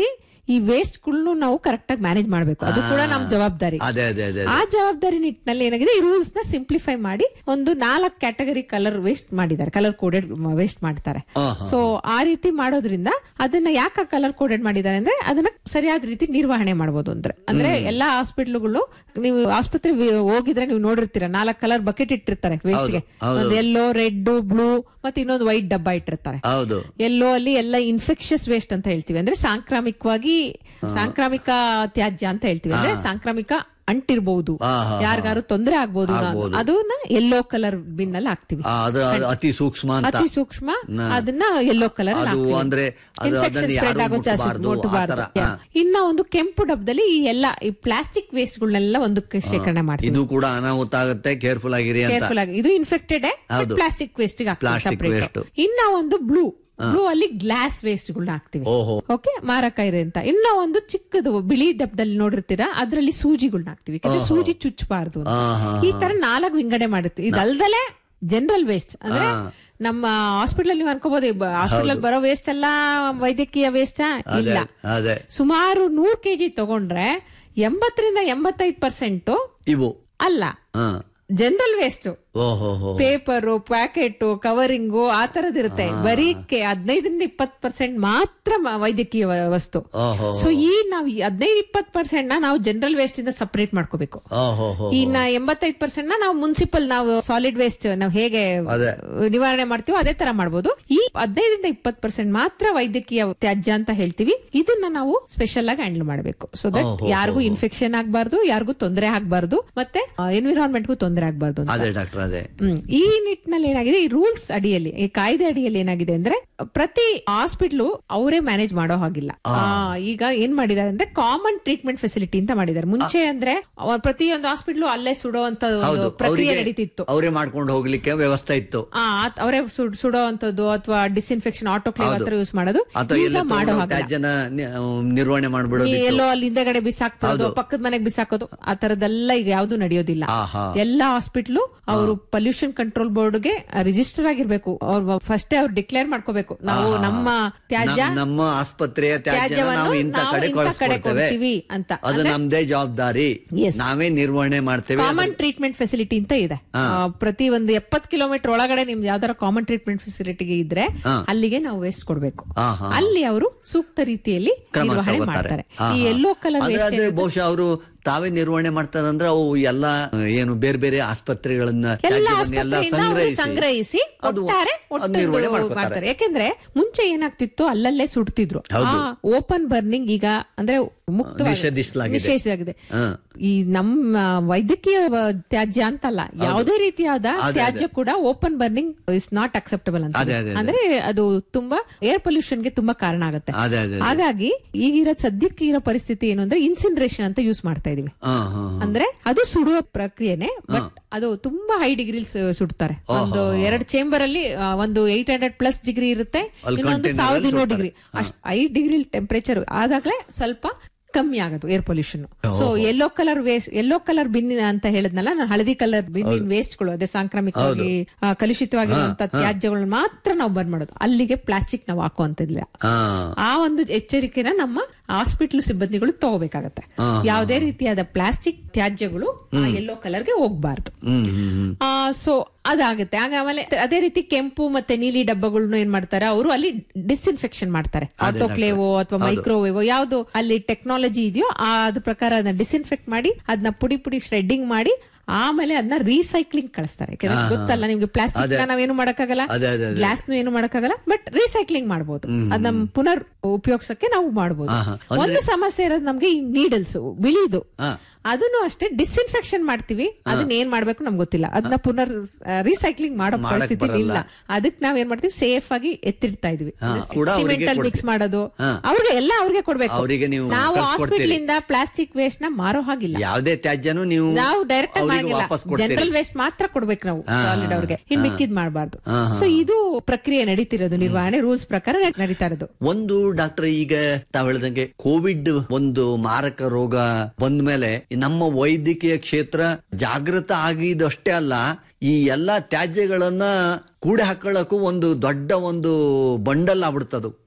ಈ ವೇಸ್ಟ್ ಗಳನ್ನು ನಾವು ಕರೆಕ್ಟ್ ಆಗಿ ಮ್ಯಾನೇಜ್ ಮಾಡ್ಬೇಕು ಅದು ಕೂಡ ನಮ್ ಜವಾಬ್ದಾರಿ ಅದೇ ಅದೇ ಅದೇ ಆ ಜವಾಬ್ದಾರಿ ನಿಟ್ಟಿನಲ್ಲಿ ಏನಾಗಿದೆ ಈ ರೂಲ್ಸ್ ನ ಸಿಂಪ್ಲಿಫೈ ಮಾಡಿ ಒಂದು ನಾಲ್ಕು ಕ್ಯಾಟಗರಿ ಕಲರ್ ವೇಸ್ಟ್ ಮಾಡಿದ್ದಾರೆ ಕಲರ್ ಕೋಡೆಡ್ ವೇಸ್ಟ್ ಮಾಡ್ತಾರೆ ಸೊ ಆ ರೀತಿ ಮಾಡೋದ್ರಿಂದ ಅದನ್ನ ಯಾಕೆ ಕಲರ್ ಕೋಡೆಡ್ ಮಾಡಿದ್ದಾರೆ ಅಂದ್ರೆ ಅದನ್ನ ಸರಿಯಾದ ರೀತಿ ನಿರ್ವಹಣೆ ಮಾಡಬಹುದು ಅಂದ್ರೆ ಅಂದ್ರೆ ಎಲ್ಲಾ ಹಾಸ್ಪಿಟ್ಲ್ಗಳು ನೀವು ಆಸ್ಪತ್ರೆ ಹೋಗಿದ್ರೆ ನೀವು ನೋಡಿರ್ತೀರ ನಾಲ್ಕು ಕಲರ್ ಬಕೆಟ್ ಇಟ್ಟಿರ್ತಾರೆ ವೇಸ್ಟ್ ಗೆ ಒಂದು ಎಲ್ಲೋ ರೆಡ್ ಬ್ಲೂ ಮತ್ತೆ ಇನ್ನೊಂದು ವೈಟ್ ಡಬ್ಬ ಇಟ್ಟಿರ್ತಾರೆ ಹೌದು ಎಲ್ಲೋ ಅಲ್ಲಿ ಎಲ್ಲ ಇನ್ಫೆಕ್ಷಸ್ ವೇಸ್ಟ್ ಅಂತ ಹೇಳ್ತೀವಿ ಅಂದ್ರೆ ಸಾಂಕ್ರಾಮಿಕವಾಗಿ ಸಾಂಕ್ರಾಮಿಕ ತ್ಯಾಜ್ಯ ಅಂತ ಹೇಳ್ತೀವಿ ಅಂದ್ರೆ ಸಾಂಕ್ರಾಮಿಕ ಅಂಟಿರ್ಬಹುದು ಯಾರಿಗಾರು ತೊಂದರೆ ಆಗ್ಬೋದು ಅದನ್ನ ಎಲ್ಲೋ ಕಲರ್ ಬಿನ್ ಅಲ್ಲಿ ಹಾಕ್ತಿವಿ ಆ, ಅದು ಅದು ಅತಿ ಸೂಕ್ಷ್ಮ ಅಂತ ಅತಿ ಸೂಕ್ಷ್ಮ ಅದನ್ನ ಎಲ್ಲೋ ಕಲರ್ ಅದು ಅಂದ್ರೆ ಅದು ಅದನ್ನ ಯಾರು ಮುಟ್ಬಾರ್ದು, ಆ ತರ, ಹಾ. ಇನ್ನ ಒಂದು ಕೆಂಪು ಡಬ್ಬದಲ್ಲಿ ಈ ಎಲ್ಲ ಈ ಪ್ಲಾಸ್ಟಿಕ್ ವೇಸ್ಟ್ ಗಳನ್ನೆಲ್ಲ ಒಂದಕ್ಕೆ ಶೇಖರಣೆ ಮಾಡ್ತೀವಿ ಇದು ಕೂಡ ಅನಾಹುತ ಆಗುತ್ತೆ ಕೇರ್ಫುಲ್ ಆಗಿರಿ ಅಂತ ಕೇರ್ಫುಲ್ ಆಗಿ ಇದು infected plastic waste Plastic waste. ಇನ್ನ ಒಂದು ಬ್ಲೂ ಬ್ಲೂ ಅಲ್ಲಿ ಗ್ಲಾಸ್ ವೇಸ್ಟ್ ಗಳನ್ನ ಹಾಕ್ತಿವಿ ಓಹೋ ಓಕೆ ಮಾರಕ ಇದೆ ಅಂತ ಇನ್ನ ಒಂದು ಚಿಕ್ಕದು ಬಿಳಿ ಡಬ್ಬದಲ್ಲಿ ನೋಡಿರ್ತೀರಾ ಅದ್ರಲ್ಲಿ ಸೂಜಿಗಳನ್ನ ಹಾಕ್ತಿವಿ ಯಾಕಂದ್ರೆ ಸೂಜಿ ಚುಚ್ಚಬಾರ್ದು ಅಂತ. ಆಹಾ. ಈ ತರ ನಾಲ್ಕು ವಿಂಗಡಣೆ ಮಾಡಿರ್ತೀವಿ ಇದಲ್ದಲೆ ಜನರಲ್ ವೇಸ್ಟ್ ಅಂದ್ರೆ ನಮ್ಮ ಹಾಸ್ಪಿಟಲ್ ನೀವು ಅನ್ಕೋಬಹುದು ಹಾಸ್ಪಿಟಲ್ ಬರೋ ವೇಸ್ಟ್ ಎಲ್ಲ ವೈದ್ಯಕೀಯ ವೇಸ್ಟ್ ಇಲ್ಲ ಅದೇ ಸುಮಾರು ನೂರ್ ಕೆಜಿ ತಗೊಂಡ್ರೆ ಎಂಬತ್ತರಿಂದ ಎಂಬತ್ತೈದು ಪರ್ಸೆಂಟ್ ಇವು ಅಲ್ಲ ಹ ಜನರಲ್ ವೇಸ್ಟ್ ಓಹೋ ಹೋ ಪೇಪರ್ ಪ್ಯಾಕೆಟ್ ಕವರಿಂಗು ಆ ತರದಿರುತ್ತೆ ಬರೀ ಕೆ- ಹದಿನೈದರಿಂದ ಇಪ್ಪತ್ ಪರ್ಸೆಂಟ್ ಮಾತ್ರ ಮ- ವೈದ್ಯಕೀಯ ವ- ವಸ್ತು ಓಹೋ ಸೊ ಈ ನಾವು ಈ ಹದಿನೈದು ಇಪ್ಪತ್ ಪರ್ಸೆಂಟ್ ನ ನಾವು ಜನರಲ್ ವೇಸ್ಟ್ ಇಂದ ಸಪರೇಟ್ ಮಾಡ್ಕೋಬೇಕು ಓಹೋ ಹೋ ಇನ್ನ ಎಂಬತ್ತೈದು ಪರ್ಸೆಂಟ್ ನ ನಾವು ಮುನ್ಸಿಪಲ್ ನಾವು ಸಾಲಿಡ್ ವೇಸ್ಟ್ ನಾವು ಹೇಗೆ ಅದೇ. ನಿವಾರಣೆ ಮಾಡ್ತೀವೋ ಅದೇ ತರ ಮಾಡಬಹುದು ಈ ಹದಿನೈದರಿಂದ ಇಪ್ಪತ್ ಪರ್ಸೆಂಟ್ ಮಾತ್ರ ವೈದ್ಯಕೀಯ ತ್ಯಾಜ್ಯ ಅಂತ ಹೇಳ್ತೀವಿ ಇದನ್ನ ನಾವು ಸ್ಪೆಷಲ್ ಆಗಿ ಹ್ಯಾಂಡಲ್ ಮಾಡಬೇಕು ಸೊ ದಟ್ ಯಾರಿಗೂ ಇನ್ಫೆಕ್ಷನ್ ಆಗ್ಬಾರ್ದು ಯಾರಿಗೂ ತೊಂದರೆ ಆಗ್ಬಾರ್ದು ಮತ್ತೆ ಎನ್ವಿರಾನ್ಮೆಂಟ್ಗೂ ತೊಂದರೆ ಆಗ್ಬಾರ್ದು ಅಂತ ಅದೇ ಡಾಕ್ಟರ್ ಅದೇ ಹ್ಮ್. ಈ ನಿಟ್ಟಿನಲ್ಲಿ ಏನಾಗಿದೆ ಈ ರೂಲ್ಸ್ ಅಡಿಯಲ್ಲಿ ಈ ಕಾಯ್ದೆ ಅಡಿಯಲ್ಲಿ ಏನಾಗಿದೆ ಅಂದ್ರೆ ಪ್ರತಿ ಹಾಸ್ಪಿಟ್ಲು ಅವರೇ ಮ್ಯಾನೇಜ್ ಮಾಡೋ ಹಾಗಿಲ್ಲ ಆ, ಈಗ ಏನ್ ಮಾಡಿದ್ದಾರೆ ಅಂದ್ರೆ ಕಾಮನ್ ಟ್ರೀಟ್ಮೆಂಟ್ ಫೆಸಿಲಿಟಿ ಅಂತ ಮಾಡಿದ್ದಾರೆ ಮುಂಚೆ ಅಂದ್ರೆ ಅವ- ಪ್ರತಿಯೊಂದು ಹಾಸ್ಪಿಟ್ಲು ಅಲ್ಲೇ ಸುಡುವಂತ ಒಂದು ಪ್ರಕ್ರಿಯೆ ನಡೀತಿತ್ತು ಅವರೇ ಮಾಡ್ಕೊಂಡು ಹೋಗ್ಲಿಕ್ಕೆ ವ್ಯವಸ್ಥೆ ಇತ್ತು ಆ, ಆತ್- ಅವರೇ ಸುಡ್- ಸುಡೋವಂಥದ್ದು ಅಥವಾ ಡಿಸ್ಇನ್ಫೆಕ್ಷನ್ ಆಟೋಕ್ಲೇವ್ ಹತ್ರ ಯೂಸ್ ಮಾಡೋದು ಅಥವಾ ಈಗ ಎಲ್ಲ ಮಾಡೋ ತಗೊಂಡು ಹಾಗಿಲ್ಲ ತ್ಯಾಜ್ಯನ ನಿ- ನಿರ್ವಹಣೆ ಮಾಡ್ಬಿಡೋದು ಈ ಎಲ್ಲೋ ಅಲ್ಲಿ ಹಿಂದೆಗಡೆ ಬಿಸಾಕ್ತೋದು ಪಕ್ಕದ ಮನೆಗೆ ಬಿಸಾಕೋದು ಆ ತರದೆಲ್ಲ ಈಗ ಯಾವ್ದು ನಡೆಯೋದಿಲ್ಲ ಆಹಾ. ಎಲ್ಲಾ ಹಾಸ್ಪಿಟ್ಲು ಅವರು ಪೊಲ್ಯೂಷನ್ ಕಂಟ್ರೋಲ್ ಬೋರ್ಡ್ ಗೆ ರಿಜಿಸ್ಟರ್ ಆಗಿರ್ಬೇಕು ಅವ್ರು ಫಸ್ಟ್ ಅವ್ರು ಡಿಕ್ಲೇರ್ ಮಾಡ್ಕೋಬೇಕು ನಾವು ನಮ್ಮ ತ್ಯಾಜ್ಯ ನಮ್- ನಮ್ಮ ಆಸ್ಪತ್ರೆಯ ತ್ಯಾಜ್ಯನ ತ್ಯಾಜ್ಯವನ್ನು ನಾವು ಇಂಥ ನಾವು ಕಡೆ ಇಂಥ ಕಡೆ ಕಳಿಸ್ಕೊಡ್ತೇವೆ ಕೊಡ್ತೀವಿ ಅಂತ. ಅದು ಅಂದ್ರೆ- ನಮ್ದೇ ಜವಾಬ್ದಾರಿ Yes. ನಾವೇ ನಿರ್ವಹಣೆ ಮಾಡ್ತೇವೆ ಕಾಮನ್ ಟ್ರೀಟ್ಮೆಂಟ್ ಫೆಸಿಲಿಟಿ ಅಂತ ಇದೆ ಆ, ಪ್ರತಿ ಒಂದು ಎಪ್ಪತ್ ಕಿಲೋಮೀಟರ್ ಒಳಗಡೆ ನಿಮ್ದು ಯಾವ್ದಾರ ಕಾಮನ್ ಟ್ರೀಟ್ಮೆಂಟ್ ಫೆಸಿಲಿಟಿಗೆ ಇದ್ರೆ ಅಲ್ಲಿಗೆ ನಾವು ವೇಸ್ಟ್ ಕೊಡ್ಬೇಕು ಹಾ, ಹಾ. ಅಲ್ಲಿ ಅವರು ಸೂಕ್ತ ರೀತಿಯಲ್ಲಿ ಕ್ರಮ ನಿರ್ವಹಣೆ ತಗೋತಾರೆ ಮಾಡ್ತಾರೆ ಹಾ, ಈ ಹಾ. ಎಲ್ಲೋ ಕಲರ್ ಅಂದ್ರೆ ವೇಸ್ಟ್ ಅದೇ ಬಹುಶಃ ಅವರು ತಾವೇ ನಿರ್ವಹಣೆ ಮಾಡ್ತಾರಂದ್ರೆ ಅವು ಎಲ್ಲ ಏನು ಬೇರೆ ಬೇರೆ ಆಸ್ಪತ್ರೆಗಳನ್ನ ಎಲ್ಲ ತ್ಯಾಜ್ಯವನ್ನ ಎಲ್ಲ ಆಸ್ಪತ್ರೆಯಿಂದ ಅವರು ಸಂಗ್ರಹಿಸಿ ಅದು ಒಟ್ಟಾರೆ ಅದು ನಿರ್ವಹಣೆ ಒಟ್ಟು ಮಾಡ್ಕೊತಾರೆ ಮಾಡ್ತಾರೆ ಯಾಕೆಂದ್ರೆ ಮುಂಚೆ ಏನಾಗ್ತಿತ್ತು ಅಲ್ಲಲ್ಲೇ ಸುಡ್ತಿದ್ರು ಆ ಓಪನ್ ಬರ್ನಿಂಗ್ ಈಗ ಅಂದ್ರೆ ಮುಕ್ತವಾಗಿ ನಿಷೇಧಿಸಲಾಗಿದೆ. ನಿಷೇಧಿಸಲಾಗಿದೆ ಹಾ. ಈ ನಮ್ಮ ವೈದ್ಯಕೀಯ ವ- ತ್ಯಾಜ್ಯ ಅಂತಲ್ಲ ಯಾವುದೇ ರೀತಿಯಾದ ಅದೇ, ತ್ಯಾಜ್ಯ ಕೂಡ open burning is not acceptable ಅಂತ ಅದೇ, ಅದೇ, ಅದೇ. ಅಂದ್ರೆ ಅದು ತುಂಬಾ ಏರ್ ಪೊಲ್ಯೂಷನ್ ಗೆ ತುಂಬಾ ಕಾರಣ ಆಗುತ್ತೆ ಅದೇ ಅದೇ ಹಾಗಾಗಿ ಈಗಿರೋ ಸದ್ಯಕ್ಕೆ ಇರೋ ಪರಿಸ್ಥಿತಿ ಏನು ಅಂದ್ರೆ ಇನ್ಸಿನ್ರೇಷನ್ ಅಂತ ಯೂಸ್ ಮಾಡ್ತಾ ಇದೀವಿ ಹಾ ಹಾ ಅಂದ್ರೆ ಅದು ಸುಡುವ ಪ್ರಕ್ರಿಯೆನೆ ಬಟ್ ಅದು ತುಂಬಾ ಹೈ ಡಿಗ್ರಿ ಸುಡ್ತಾರೆ ಒಂದು ಎರಡು ಚೇಂಬರ್ ಅಲ್ಲಿ ಆ, ಒಂದು ಏಟ್ ಹಂಡ್ರೆಡ್ ಪ್ಲಸ್ ಡಿಗ್ರಿ ಇರುತ್ತೆ ಅಲ್ಲಿ ಇನ್ನೊಂದು container ಸಾವಿರದ ಅಲ್ಲಿ ಇನ್ನೂರು ಸುಡ್ತಾರೆ. ಡಿಗ್ರಿ ಅಷ್ಟು ಐ ಡಿಗ್ರಿ ಟೆಂಪರೇಚರ್ ಆದಾಗ್ಲೇ ಸ್ವಲ್ಪ ಕಮ್ಮಿ ಆಗೋದು air pollution so yellow colour waste yellow colour bin ಅಂತ ಹೇಳಿದ್ನಲ್ಲ ನಾನು ಹಳದಿ ಕಲರ್ ಬಿನ್ ವೇಸ್ಟ್ಗಳು ಅದೇ ಸಾಂಕ್ರಾಮಿಕವಾಗಿ ಆ, ಕಲುಷಿತವಾಗಿರುವಂತ ತ್ಯಾಜ್ಯಗಳನ್ನ ಮಾತ್ರ ನಾವು ಬಂದ್ ಮಾಡೋದು ಅಲ್ಲಿಗೆ ಪ್ಲಾಸ್ಟಿಕ್ ನಾವು ಹಾಕುವಂತಿಲ್ಲ ಹಾ ಆ ಒಂದು ಎಚ್ಚರಿಕೆನ ನಮ್ಮ ಹಾಸ್ಪಿಟಲ್ ಸಿಬ್ಬಂದಿಗಳು ತಗೋಬೇಕಾಗತ್ತೆ ಯಾವುದೇ ರೀತಿಯಾದ ಪ್ಲಾಸ್ಟಿಕ್ ತ್ಯಾಜ್ಯಗಳು ಯೆಲ್ಲೋ ಕಲರ್ಗೆ ಹೋಗ್ಬಾರ್ದು ಹ್ಮ್ ಹ್ಮ್ ಹ್ಮ್ ಆ ಸೊ ಅದಾಗುತ್ತೆ ಆಗ ಆಮೇಲೆ ಅದೇ ರೀತಿ ಕೆಂಪು ಮತ್ತೆ ನೀಲಿ ಡಬ್ಬಗಳನ್ನ ಏನ್ ಮಾಡ್ತಾರೆ ಅವರು ಅಲ್ಲಿ ಡಿಸ್ಇನ್ಫೆಕ್ಷನ್ ಮಾಡ್ತಾರೆ ಆಟೋಕ್ಲೇವೋ ಅಥವಾ ಮೈಕ್ರೋವೇವೋ ಯಾವ್ದು ಅಲ್ಲಿ ಟೆಕ್ನಾಲಜಿ ಇದೆಯೋ ಆ ಅದ್ರ ಪ್ರಕಾರ ಅದನ್ನ ಡಿಸ್ಇನ್ಫೆಕ್ಟ್ ಮಾಡಿ ಅದನ್ನ ಪುಡಿ ಪುಡಿ ಶ್ರೆಡ್ಡಿಂಗ್ ಮಾಡಿ ಆಮೇಲೆ ಅದನ್ನ ರೀಸೈಕ್ಲಿಂಗ್ ಕಳಿಸ್ತಾರೆ ಯಾಕಂದ್ರೆ ಗೊತ್ತಲ್ಲ ನಿಮ್ಗೆ ಪ್ಲಾಸ್ಟಿಕ್ ನಾವೇನು ಮಾಡಕ್ಕಾಗಲ್ಲ ಅದೇ ಅದೇ ಅದೇ ಗ್ಲಾಸ್ ಏನು ಮಾಡಕ್ಕಾಗಲ್ಲ ಬಟ್ ರೀಸೈಕ್ಲಿಂಗ್ ಮಾಡಬಹುದು ಅದನ್ನ ಪುನರ್ ಉಪಯೋಗಿಸಕ್ಕೆ ನಾವು ಮಾಡಬಹುದು ಆಹಾ. ಒಂದು ಸಮಸ್ಯೆ ಇರೋದು ನಮ್ಗೆ ಈ ನೀಡಲ್ಸ್ ಬಿಳಿದು ಹಾ. ಅದನ್ನು ಅಷ್ಟೇ ಡಿಸ್ಇನ್ಫೆಕ್ಷನ್ ಮಾಡ್ತೀವಿ ಅದನ್ನ ಏನ್ ಮಾಡ್ಬೇಕು ನಮ್ಗೆ ಗೊತ್ತಿಲ್ಲ ಅದನ್ನ ಪುನರ್ ರೀಸೈಕ್ಲಿಂಗ್ ಮಾಡೋ ಮಾಡಕ್ ಪರಿಸ್ಥಿತಿ ಬರಲ್ಲ. ಇಲ್ಲ ಅದಕ್ಕೆ ನಾವ್ ಏನ್ ಮಾಡ್ತೀವಿ ಸೇಫ್ ಆಗಿ ಎತ್ತಿಡ್ತಾ ಇದೀವಿ ಕೂಡ ಅವ್ರಿಗೆ ಸಿಮೆಂಟ್ ಅಲ್ಲಿ ಮಿಕ್ಸ್ ಕೊಡ್ತೀವಿ. ಮಾಡೋದು ಹಾ. ಅವ್ರಿಗೆ ಎಲ್ಲ ಅವ್ರಿಗೆ ಕೊಡ್ಬೇಕು ಅವ್ರಿಗೆ ನೀವು ನಾವು ಕಳ್ಸ್ಕೊಡ್ತೀರಿ. ಹಾಸ್ಪಿಟಲ್ ಇಂದ ಪ್ಲಾಸ್ಟಿಕ್ ವೇಸ್ಟ್ ನ ಮಾರೋ ಹಾಗಿಲ್ಲ ಯಾವುದೇ ತ್ಯಾಜ್ಯನು ನೀವು ನಾವು ಡೈರೆಕ್ಟ್ ಆಗಿ ಅವ್ರಿಗೆ ಮಾಡಂಗಿಲ್ಲ ವಾಪಸ್ ಕೊಡ್ತೀರಿ ಜನರಲ್ ವೇಸ್ಟ್ ಮಾತ್ರ ಕೊಡ್ಬೇಕು ನಾವು ಸಾಲಿಡ್ ಅವ್ರಿಗೆ ಇನ್ ಮಿಕ್ಕಿದ್ ಮಾಡಬಾರ್ದು ಸೊ ಇದು ಪ್ರಕ್ರಿಯೆ ನಡೀತಿರೋದು ನಿರ್ವಹಣೆ ರೂಲ್ಸ್ ಪ್ರಕಾರ ನಡ್- ನಡೀತಾ ಇರೋದು ಒಂದು ಡಾಕ್ಟರ್ ಈಗ ತಾವ್ ಹೇಳ್ದಂಗೆ ಕೋವಿಡ್ ಒಂದು ಮಾರಕ ರೋಗ ಬಂದ್ಮೇಲೆ ನಮ್ಮ ವೈದ್ಯಕೀಯ ಕ್ಷೇತ್ರ ಜಾಗೃತ ಆಗಿದಷ್ಟೇ ಅಲ್ಲ ಈ ಎಲ್ಲಾ ತ್ಯಾಜ್ಯಗಳನ್ನ ಕೂಡಿ ಹಾಕೊಳ್ಳಕ್ಕೂ ಒಂದು ದೊಡ್ಡ ಒಂದು ಬಂಡಲ್ ಆಗ್ಬಿಡ್ತದು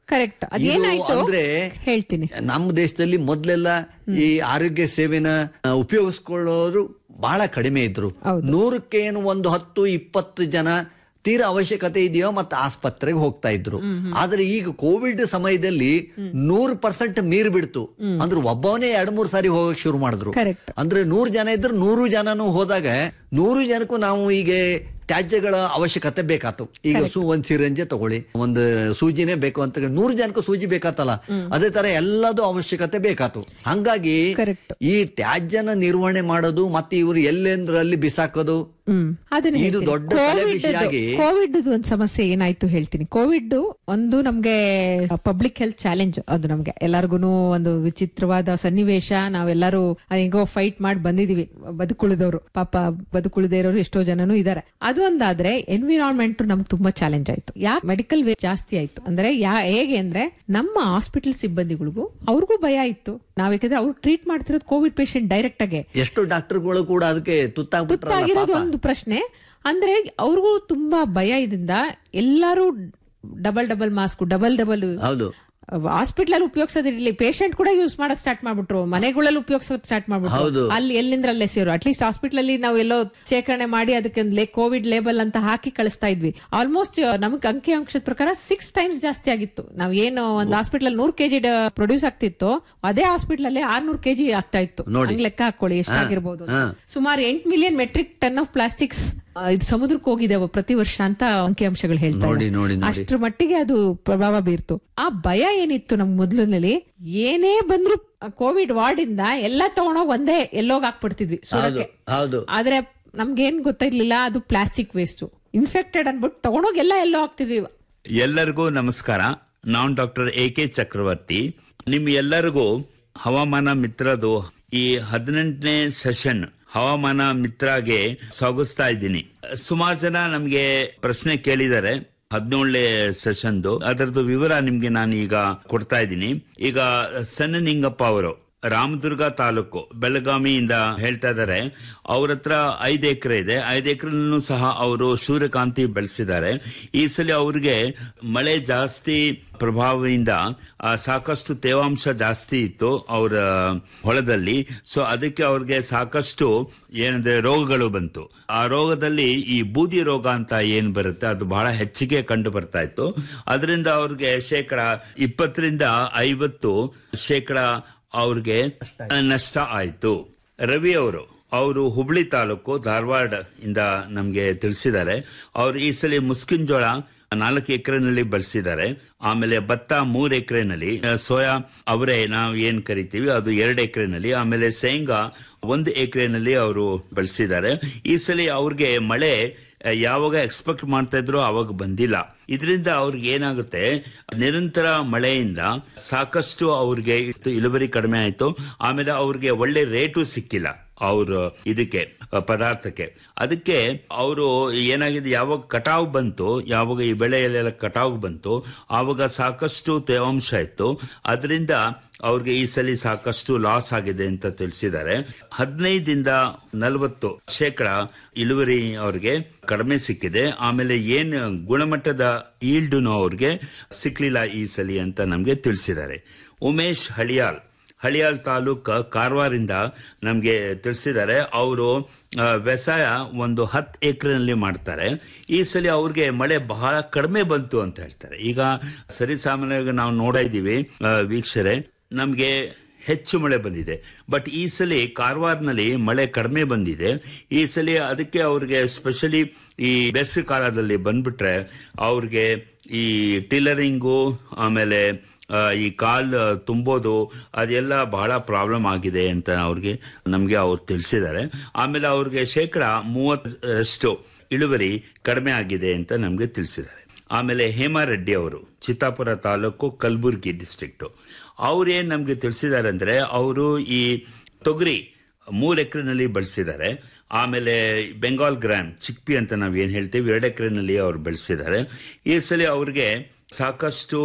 ಕರೆಕ್ಟ್ ಇದು ಅದೇನಾಯ್ತು ಅಂದ್ರೆ ಹೇಳ್ತೀನಿ ನಮ್ಮ ದೇಶದಲ್ಲಿ ಮೊದ್ಲೆಲ್ಲ ಈ ಆರೋಗ್ಯ ಸೇವೆನ ಆ, ಉಪಯೋಗಿಸ್ಕೊಳ್ಳೋರು ಬಹಳ ಕಡಿಮೆ ಇದ್ರು ನೂರಕ್ಕೆ ಏನು ಒಂದು ಹತ್ತು ಇಪ್ಪತ್ತು ಜನ ತೀರಾ ಅವಶ್ಯಕತೆ ಇದೆಯೋ ಮತ್ತೆ ಆಸ್ಪತ್ರೆಗೆ ಹೋಗ್ತಾ ಇದ್ರು ಆದ್ರೆ ಈಗ ಕೋವಿಡ್ ಸಮಯದಲ್ಲಿ ನೂರು ಪರ್ಸೆಂಟ್ ಮೀರ್ ಬಿಡ್ತು ಅಂದ್ರೆ ಒಬ್ಬವನೇ ಎರಡ್ ಮೂರ್ ಸಾರಿ ಹೋಗಕ್ ಶುರು ಮಾಡಿದ್ರು Correct. ಅಂದ್ರೆ ನೂರು ಜನ ಇದ್ರೆ ನೂರು ಜನನು ಹೋದಾಗ ನೂರು ಜನಕ್ಕೂ ನಾವು ಈಗ ತ್ಯಾಜ್ಯಗಳ ಅವಶ್ಯಕತೆ ಬೇಕಾತು ಈಗ ಸು ಒಂದ್ ಸಿರಂಜೆ ತಗೊಳ್ಳಿ ಒಂದು ಸೂಜಿನೇ ಬೇಕು ಅಂತ ನೂರು ಜನಕ್ಕೂ ಸೂಜಿ ಬೇಕಾತಲ್ಲ ಅದೇ ತರ ಎಲ್ಲದೂ ಅವಶ್ಯಕತೆ ಬೇಕಾತು ಹಂಗಾಗಿ Correct. ಈ ತ್ಯಾಜ್ಯನ ನಿರ್ವಹಣೆ ಮಾಡೋದು ಮತ್ತೆ ಇವರು ಎಲ್ಲೆಂದ್ರಲ್ಲಿ ಬಿಸಾಕೋದು ಹ್ಮ್ ಅದನ್ನ ಇದು ಹೇಳ್ತೀನಿ. ದೊಡ್ಡ ತಲೆ ಕೋವಿಡ್ ಬಿಸಿ ಆಗಿ- ಕೋವಿಡ್ ಒಂದು ಸಮಸ್ಯೆ ಏನಾಯ್ತು ಹೇಳ್ತೀನಿ ಕೋವಿಡ್ ಒಂದು ನಮ್ಗೆ ಪಬ್ಲಿಕ್ ಹೆಲ್ತ್ ಚಾಲೆಂಜ್ ಅದು ನಮ್ಗೆ ಎಲ್ಲಾರ್ಗುನು ಒಂದು ವಿಚಿತ್ರವಾದ ಸನ್ನಿವೇಶ ನಾವೆಲ್ಲರೂ ಹೆಂಗೋ ಫೈಟ್ ಮಾಡಿ ಬಂದಿದೀವಿ ಬದುಕುಳಿದವರು ಪಾಪ ಬದುಕುಳಿದೇ ಇರೋರು ಎಷ್ಟೋ ಜನನು ಇದಾರೆ ಅದು ಒಂದಾದ್ರೆ ಎನ್ವಿರಾನ್ಮೆಂಟ್ ನಮ್ಗೆ ತುಂಬಾ ಚಾಲೆಂಜ್ ಆಯ್ತು ಯಾ ಮೆಡಿಕಲ್ ವೇಸ್ಟ್ ಜಾಸ್ತಿ ಆಯ್ತು ಅಂದ್ರೆ ಯಾ ಹೇಗೆ ಅಂದ್ರೆ ನಮ್ಮ ಹಾಸ್ಪಿಟಲ್ ಸಿಬ್ಬಂದಿಗಳಿಗೂ ಅವ್ರಿಗೂ ಭಯ ಇತ್ತು ನಾವ್ ಯಾಕಂದ್ರೆ ಅವ್ರು ಟ್ರೀಟ್ ಮಾಡ್ತಿರೋದು ಕೋವಿಡ್ ಪೇಷಂಟ್ ಡೈರೆಕ್ಟ್ ಆಗಿ ಎಷ್ಟು ಡಾಕ್ಟರ್ಗಳು ಕೂಡ ಅದಕ್ಕೆ ತುತ್ತಾಗ್ಬಿಟ್ರಲ್ಲ ತುತ್ತಾಗಿರೋದು ಪಾಪ. ಒಂದು ಪ್ರಶ್ನೆ ಅಂದ್ರೆ ಅವ್ರಿಗೂ ತುಂಬಾ ಭಯ ಇದರಿಂದ ಎಲ್ಲರೂ double double mask double double ಹೌದು ಹಾಸ್ಪಿಟಲ್ ಅಲ್ಲಿ ಉಪಯೋಗಿಸೋದಿರ್ಲಿ ಪೇಷಂಟ್ ಕೂಡ ಯೂಸ್ ಮಾಡಕ್ ಸ್ಟಾರ್ಟ್ ಮಾಡ್ಬಿಟ್ರು ಮನೆಗಳಲ್ಲಿ ಉಪಯೋಗಿಸೋದ್ ಸ್ಟಾರ್ಟ್ ಹೌದು. ಮಾಡ್ಬಿಟ್ರು ಅಲ್ಲಿ ಎಲ್ಲಿಂದ್ರ ಅಲ್ಲೇ ಸೇರು ಅಟ್ಲೀಸ್ಟ್ ಹಾಸ್ಪಿಟಲ್ ಅಲ್ಲಿ ನಾವು ಎಲ್ಲೋ ಶೇಖರಣೆ ಮಾಡಿ ಅದಕ್ಕೆ ಒಂದು ಕೋವಿಡ್ ಲೇಬಲ್ ಅಂತ ಹಾಕಿ ಕಳಿಸ್ತಾ ಇದ್ವಿ ಆಲ್ಮೋಸ್ಟ್ ನಮಗೆ ಅಂಕಿ ಅಂಶದ ಪ್ರಕಾರ ಸಿಕ್ಸ್ ಟೈಮ್ಸ್ ಜಾಸ್ತಿ ಆಗಿತ್ತು ನಾವ್ ಏನು ಒಂದು ಹಾಸ್ಪಿಟಲ್ ನೂರ್ ಕೆಜಿ ಪ್ರೊಡ್ಯೂಸ್ ಆಗ್ತಿತ್ತು ಅದೇ ಹಾಸ್ಪಿಟಲ್ ಅಲ್ಲಿ ಆರ್ನೂರ್ ಕೆಜಿ ಆಗ್ತಾ ಇತ್ತು ನೋಡಿ. ಹಂಗ್ ಲೆಕ್ಕ ಹಾಕೊಳ್ಳಿ ಎಷ್ಟಾಗಿರ್ಬೋದು ಅಂತ. ಹಾ. ಸುಮಾರು ಎಂಟು million metric ton of plastics ಇದು ಸಮುದ್ರಕ್ಕೆ ಹೋಗಿದೆ ಅವು ಪ್ರತಿ ವರ್ಷ ಅಂತ ಅಂಕಿಅಂಶಗಳು ಹೇಳ್ತಾ ನೋಡಿ, ಇದೆ. ನೋಡಿ, ನೋಡಿ. ಅಷ್ಟ್ರ ಮಟ್ಟಿಗೆ ಅದು ಪ್ರಭಾವ ಬೀರ್ತು ಆ ಭಯ ಏನಿತ್ತು ನಮ್ ಮೊದ್ಲಿನಲ್ಲಿ ಏನೇ ಬಂದ್ರು ಕೋವಿಡ್ ವಾರ್ಡ್ ಇಂದ ಎಲ್ಲ ತಗೊಂಡೋಗ್ ಒಂದೇ ಎಲ್ಲೋಗ್ ಹಾಕ್ಬಿಡ್ತಿದ್ವಿ ಹೌದು ಸುಡಕ್ಕೆ ಹೌದು ಆದ್ರೆ ನಮ್ಗೇನ್ ಗೊತ್ತಿರ್ಲಿಲ್ಲ ಅದು ಪ್ಲಾಸ್ಟಿಕ್ ವೇಸ್ಟ್ ಇನ್ಫೆಕ್ಟೆಡ್ ಅನ್ಬಿಟ್ಟು ತಗೊಂಡೋಗಿ ಎಲ್ಲ ಎಲ್ಲೋ ಹಾಕ್ತಿದ್ವಿ ಎಲ್ಲರಿಗೂ ನಮಸ್ಕಾರ ನಾನು ಡಾಕ್ಟರ್ ಎ ಕೆ ಚಕ್ರವರ್ತಿ ನಿಮ್ ಎಲ್ಲರಿಗೂ ಹವಾಮಾನ ಮಿತ್ರದು ಈ ಹದಿನೆಂಟನೇ ಸೆಷನ್ ಹವಾಮಾನ ಮಿತ್ರಗೆ ಸ್ವಾಗತಿಸ್ತಾ ಇದ್ದೀನಿ ಸುಮಾರು ಜನ ನಮ್ಗೆ ಪ್ರಶ್ನೆ ಕೇಳಿದ್ದಾರೆ ಹದಿನೇಳನೇ ಸೆಷನ್ದು ಅದರದ್ದು ವಿವರ ನಿಮ್ಗೆ ನಾನು ಈಗ ಕೊಡ್ತಾ ಇದ್ದೀನಿ ಈಗ ಸಣ್ಣ ನಿಂಗಪ್ಪ ಅವರು ರಾಮದುರ್ಗ ತಾಲೂಕು ಬೆಳಗಾವಿಯಿಂದ ಹೇಳ್ತಾ ಇದ್ದಾರೆ ಅವ್ರ ಹತ್ರ ಐದು ಎಕರೆ ಇದೆ ಐದು ಎಕರೆನೂ ಸಹ ಅವರು ಸೂರ್ಯಕಾಂತಿ ಬೆಳೆಸಿದ್ದಾರೆ ಈ ಸಲ ಅವ್ರಿಗೆ ಮಳೆ ಜಾಸ್ತಿ ಪ್ರಭಾವದಿಂದ ಆ, ಸಾಕಷ್ಟು ತೇವಾಂಶ ಜಾಸ್ತಿ ಇತ್ತು ಅವರ ಹೊಲದಲ್ಲಿ ಸೊ ಅದಕ್ಕೆ ಅವ್ರಿಗೆ ಸಾಕಷ್ಟು ಏನಂದ್ರೆ ರೋಗಗಳು ಬಂತು ಆ ರೋಗದಲ್ಲಿ ಈ ಬೂದಿ ರೋಗ ಅಂತ ಏನ್ ಬರುತ್ತೆ ಅದು ಬಹಳ ಹೆಚ್ಚಿಗೆ ಕಂಡು ಬರ್ತಾ ಇತ್ತು ಅದರಿಂದ ಅವ್ರಿಗೆ ಶೇಕಡ ಇಪ್ಪತ್ತರಿಂದ ಐವತ್ತು ಶೇಕಡ ಅವ್ರಿಗೆ ನಷ್ಟ ಆಯ್ತು ರವಿ ಅವರು ಅವರು ಹುಬ್ಳಿ ತಾಲೂಕು ಧಾರವಾಡ ಇಂದ ನಮ್ಗೆ ತಿಳಿಸಿದ್ದಾರೆ ಅವ್ರು ಈ ಸಲ ಮುಸ್ಕಿನ್ ಜೋಳ ನಾಲ್ಕು ಎಕರೆನಲ್ಲಿ ಬಳಸಿದ್ದಾರೆ ಆಮೇಲೆ ಭತ್ತ ಮೂರ್ ಎಕರೆನಲ್ಲಿ ಸೋಯಾ ಅವರೇ ನಾವು ಏನ್ ಕರಿತೀವಿ ಅದು ಎರಡು ಎಕರೆನಲ್ಲಿ ಆಮೇಲೆ ಶೇಂಗಾ ಒಂದು ಎಕರೆನಲ್ಲಿ ಅವರು ಬೆಳೆಸಿದ್ದಾರೆ ಈ ಸಲ ಅವ್ರಿಗೆ ಮಳೆ ಆ, ಯಾವಾಗ ಎಕ್ಸ್ಪೆಕ್ಟ್ ಮಾಡ್ತಾ ಇದ್ರು ಅವಾಗ ಬಂದಿಲ್ಲ ಇದರಿಂದ ಅವ್ರಿಗೆ ಏನಾಗುತ್ತೆ ನಿರಂತರ ಮಳೆಯಿಂದ ಸಾಕಷ್ಟು ಅವ್ರಿಗೆ ಇತ್ತು ಇಳುವರಿ ಕಡಿಮೆ ಆಯ್ತು ಆಮೇಲೆ ಅವ್ರಿಗೆ ಒಳ್ಳೆ ರೇಟು ಸಿಕ್ಕಿಲ್ಲ ಅವ್ರ ಇದಕ್ಕೆ ಆ, ಪದಾರ್ಥಕ್ಕೆ ಅದಕ್ಕೆ ಅವರು ಏನಾಗಿದೆ ಯಾವಾಗ ಕಟಾವು ಬಂತು ಯಾವಾಗ ಈ ಬೆಳೆಯಲ್ಲೆಲ್ಲ ಕಟಾವು ಬಂತು ಆವಾಗ ಸಾಕಷ್ಟು ತೇವಾಂಶ ಇತ್ತು ಅದರಿಂದ ಅವ್ರಿಗೆ ಈ ಸಲ ಸಾಕಷ್ಟು ಲಾಸ್ ಆಗಿದೆ ಅಂತ ತಿಳಿಸಿದ್ದಾರೆ ಹದಿನೈದಿಂದ ನಲವತ್ತು ಶೇಕಡ ಇಳುವರಿ ಅವ್ರಿಗೆ ಕಡಿಮೆ ಸಿಕ್ಕಿದೆ ಆಮೇಲೆ ಏನ್ ಗುಣಮಟ್ಟದ ಈಲ್ಡುನು ಅವ್ರಿಗೆ ಸಿಕ್ಲಿಲ್ಲ ಈ ಸಲಿ ಅಂತ ನಮ್ಗೆ ತಿಳಿಸಿದ್ದಾರೆ ಉಮೇಶ್ ಹಳಿಯಾಲ್ ಹಳಿಯಾಲ್ ತಾಲೂಕ್ ಕಾರವಾರಿಂದ ನಮ್ಗೆ ತಿಳಿಸಿದ್ದಾರೆ ಅವರು ವ್ಯವಸಾಯ ಒಂದು ಹತ್ತು ಎಕರೆನಲ್ಲಿ ಮಾಡ್ತಾರೆ ಈ ಸಲ ಅವ್ರಿಗೆ ಮಳೆ ಬಹಳ ಕಡಿಮೆ ಬಂತು ಅಂತ ಹೇಳ್ತಾರೆ ಈಗ ಸರಿಸಾಮಾನ್ಯವಾಗಿ ನಾವು ನೋಡ್ತಾ ಇದ್ದೀವಿ ಆ, ವೀಕ್ಷರೆ ನಮ್ಗೆ ಹೆಚ್ಚು ಮಳೆ ಬಂದಿದೆ ಬಟ್ ಈ ಸಲ ಕಾರವಾರನಲ್ಲಿ ಮಳೆ ಕಡಿಮೆ ಬಂದಿದೆ ಈ ಸಲ ಅದಕ್ಕೆ ಅವ್ರಿಗೆ ಸ್ಪೆಷಲಿ ಈ ಬೇಸಿಗೆ ಕಾಲದಲ್ಲಿ ಬಂದ್ಬಿಟ್ರೆ ಅವ್ರಿಗೆ ಈ ಟಿಲ್ಲರಿಂಗು ಆಮೇಲೆ ಆ, ಈ ಕಾಲ್ ತುಂಬೋದು ಅದೆಲ್ಲ ಬಹಳ ಪ್ರಾಬ್ಲಮ್ ಆಗಿದೆ ಅಂತ ಅವ್ರಿಗೆ ನಮ್ಗೆ ಅವ್ರು ತಿಳಿಸಿದ್ದಾರೆ ಆಮೇಲೆ ಅವ್ರಿಗೆ ಶೇಕಡ ಮೂವತ್ತರಷ್ಟು ಇಳುವರಿ ಕಡಿಮೆ ಆಗಿದೆ ಅಂತ ನಮ್ಗೆ ತಿಳಿಸಿದ್ದಾರೆ ಆಮೇಲೆ ಹೇಮಾರೆಡ್ಡಿ ಅವರು ಚಿತ್ತಾಪುರ ತಾಲೂಕು ಕಲಬುರ್ಗಿ ಡಿಸ್ಟ್ರಿಕ್ಟ್ ಅವ್ರೇನ್ ನಮ್ಗೆ ತಿಳಿಸಿದ್ದಾರೆ ಅಂದ್ರೆ ಅವರು ಈ ತೊಗರಿ ಮೂರ್ ಎಕರೆನಲ್ಲಿ ಬಳಸಿದ್ದಾರೆ ಆಮೇಲೆ ಬೆಂಗಾಲ್ ಗ್ರಾಮ್ ಚಿಕ್ಪಿ ಅಂತ ನಾವ್ ಏನ್ ಹೇಳ್ತೀವಿ ಎರಡು ಎಕರೆನಲ್ಲಿ ಅವ್ರು ಬೆಳೆಸಿದ್ದಾರೆ ಈ ಸಲ ಅವ್ರಿಗೆ ಸಾಕಷ್ಟು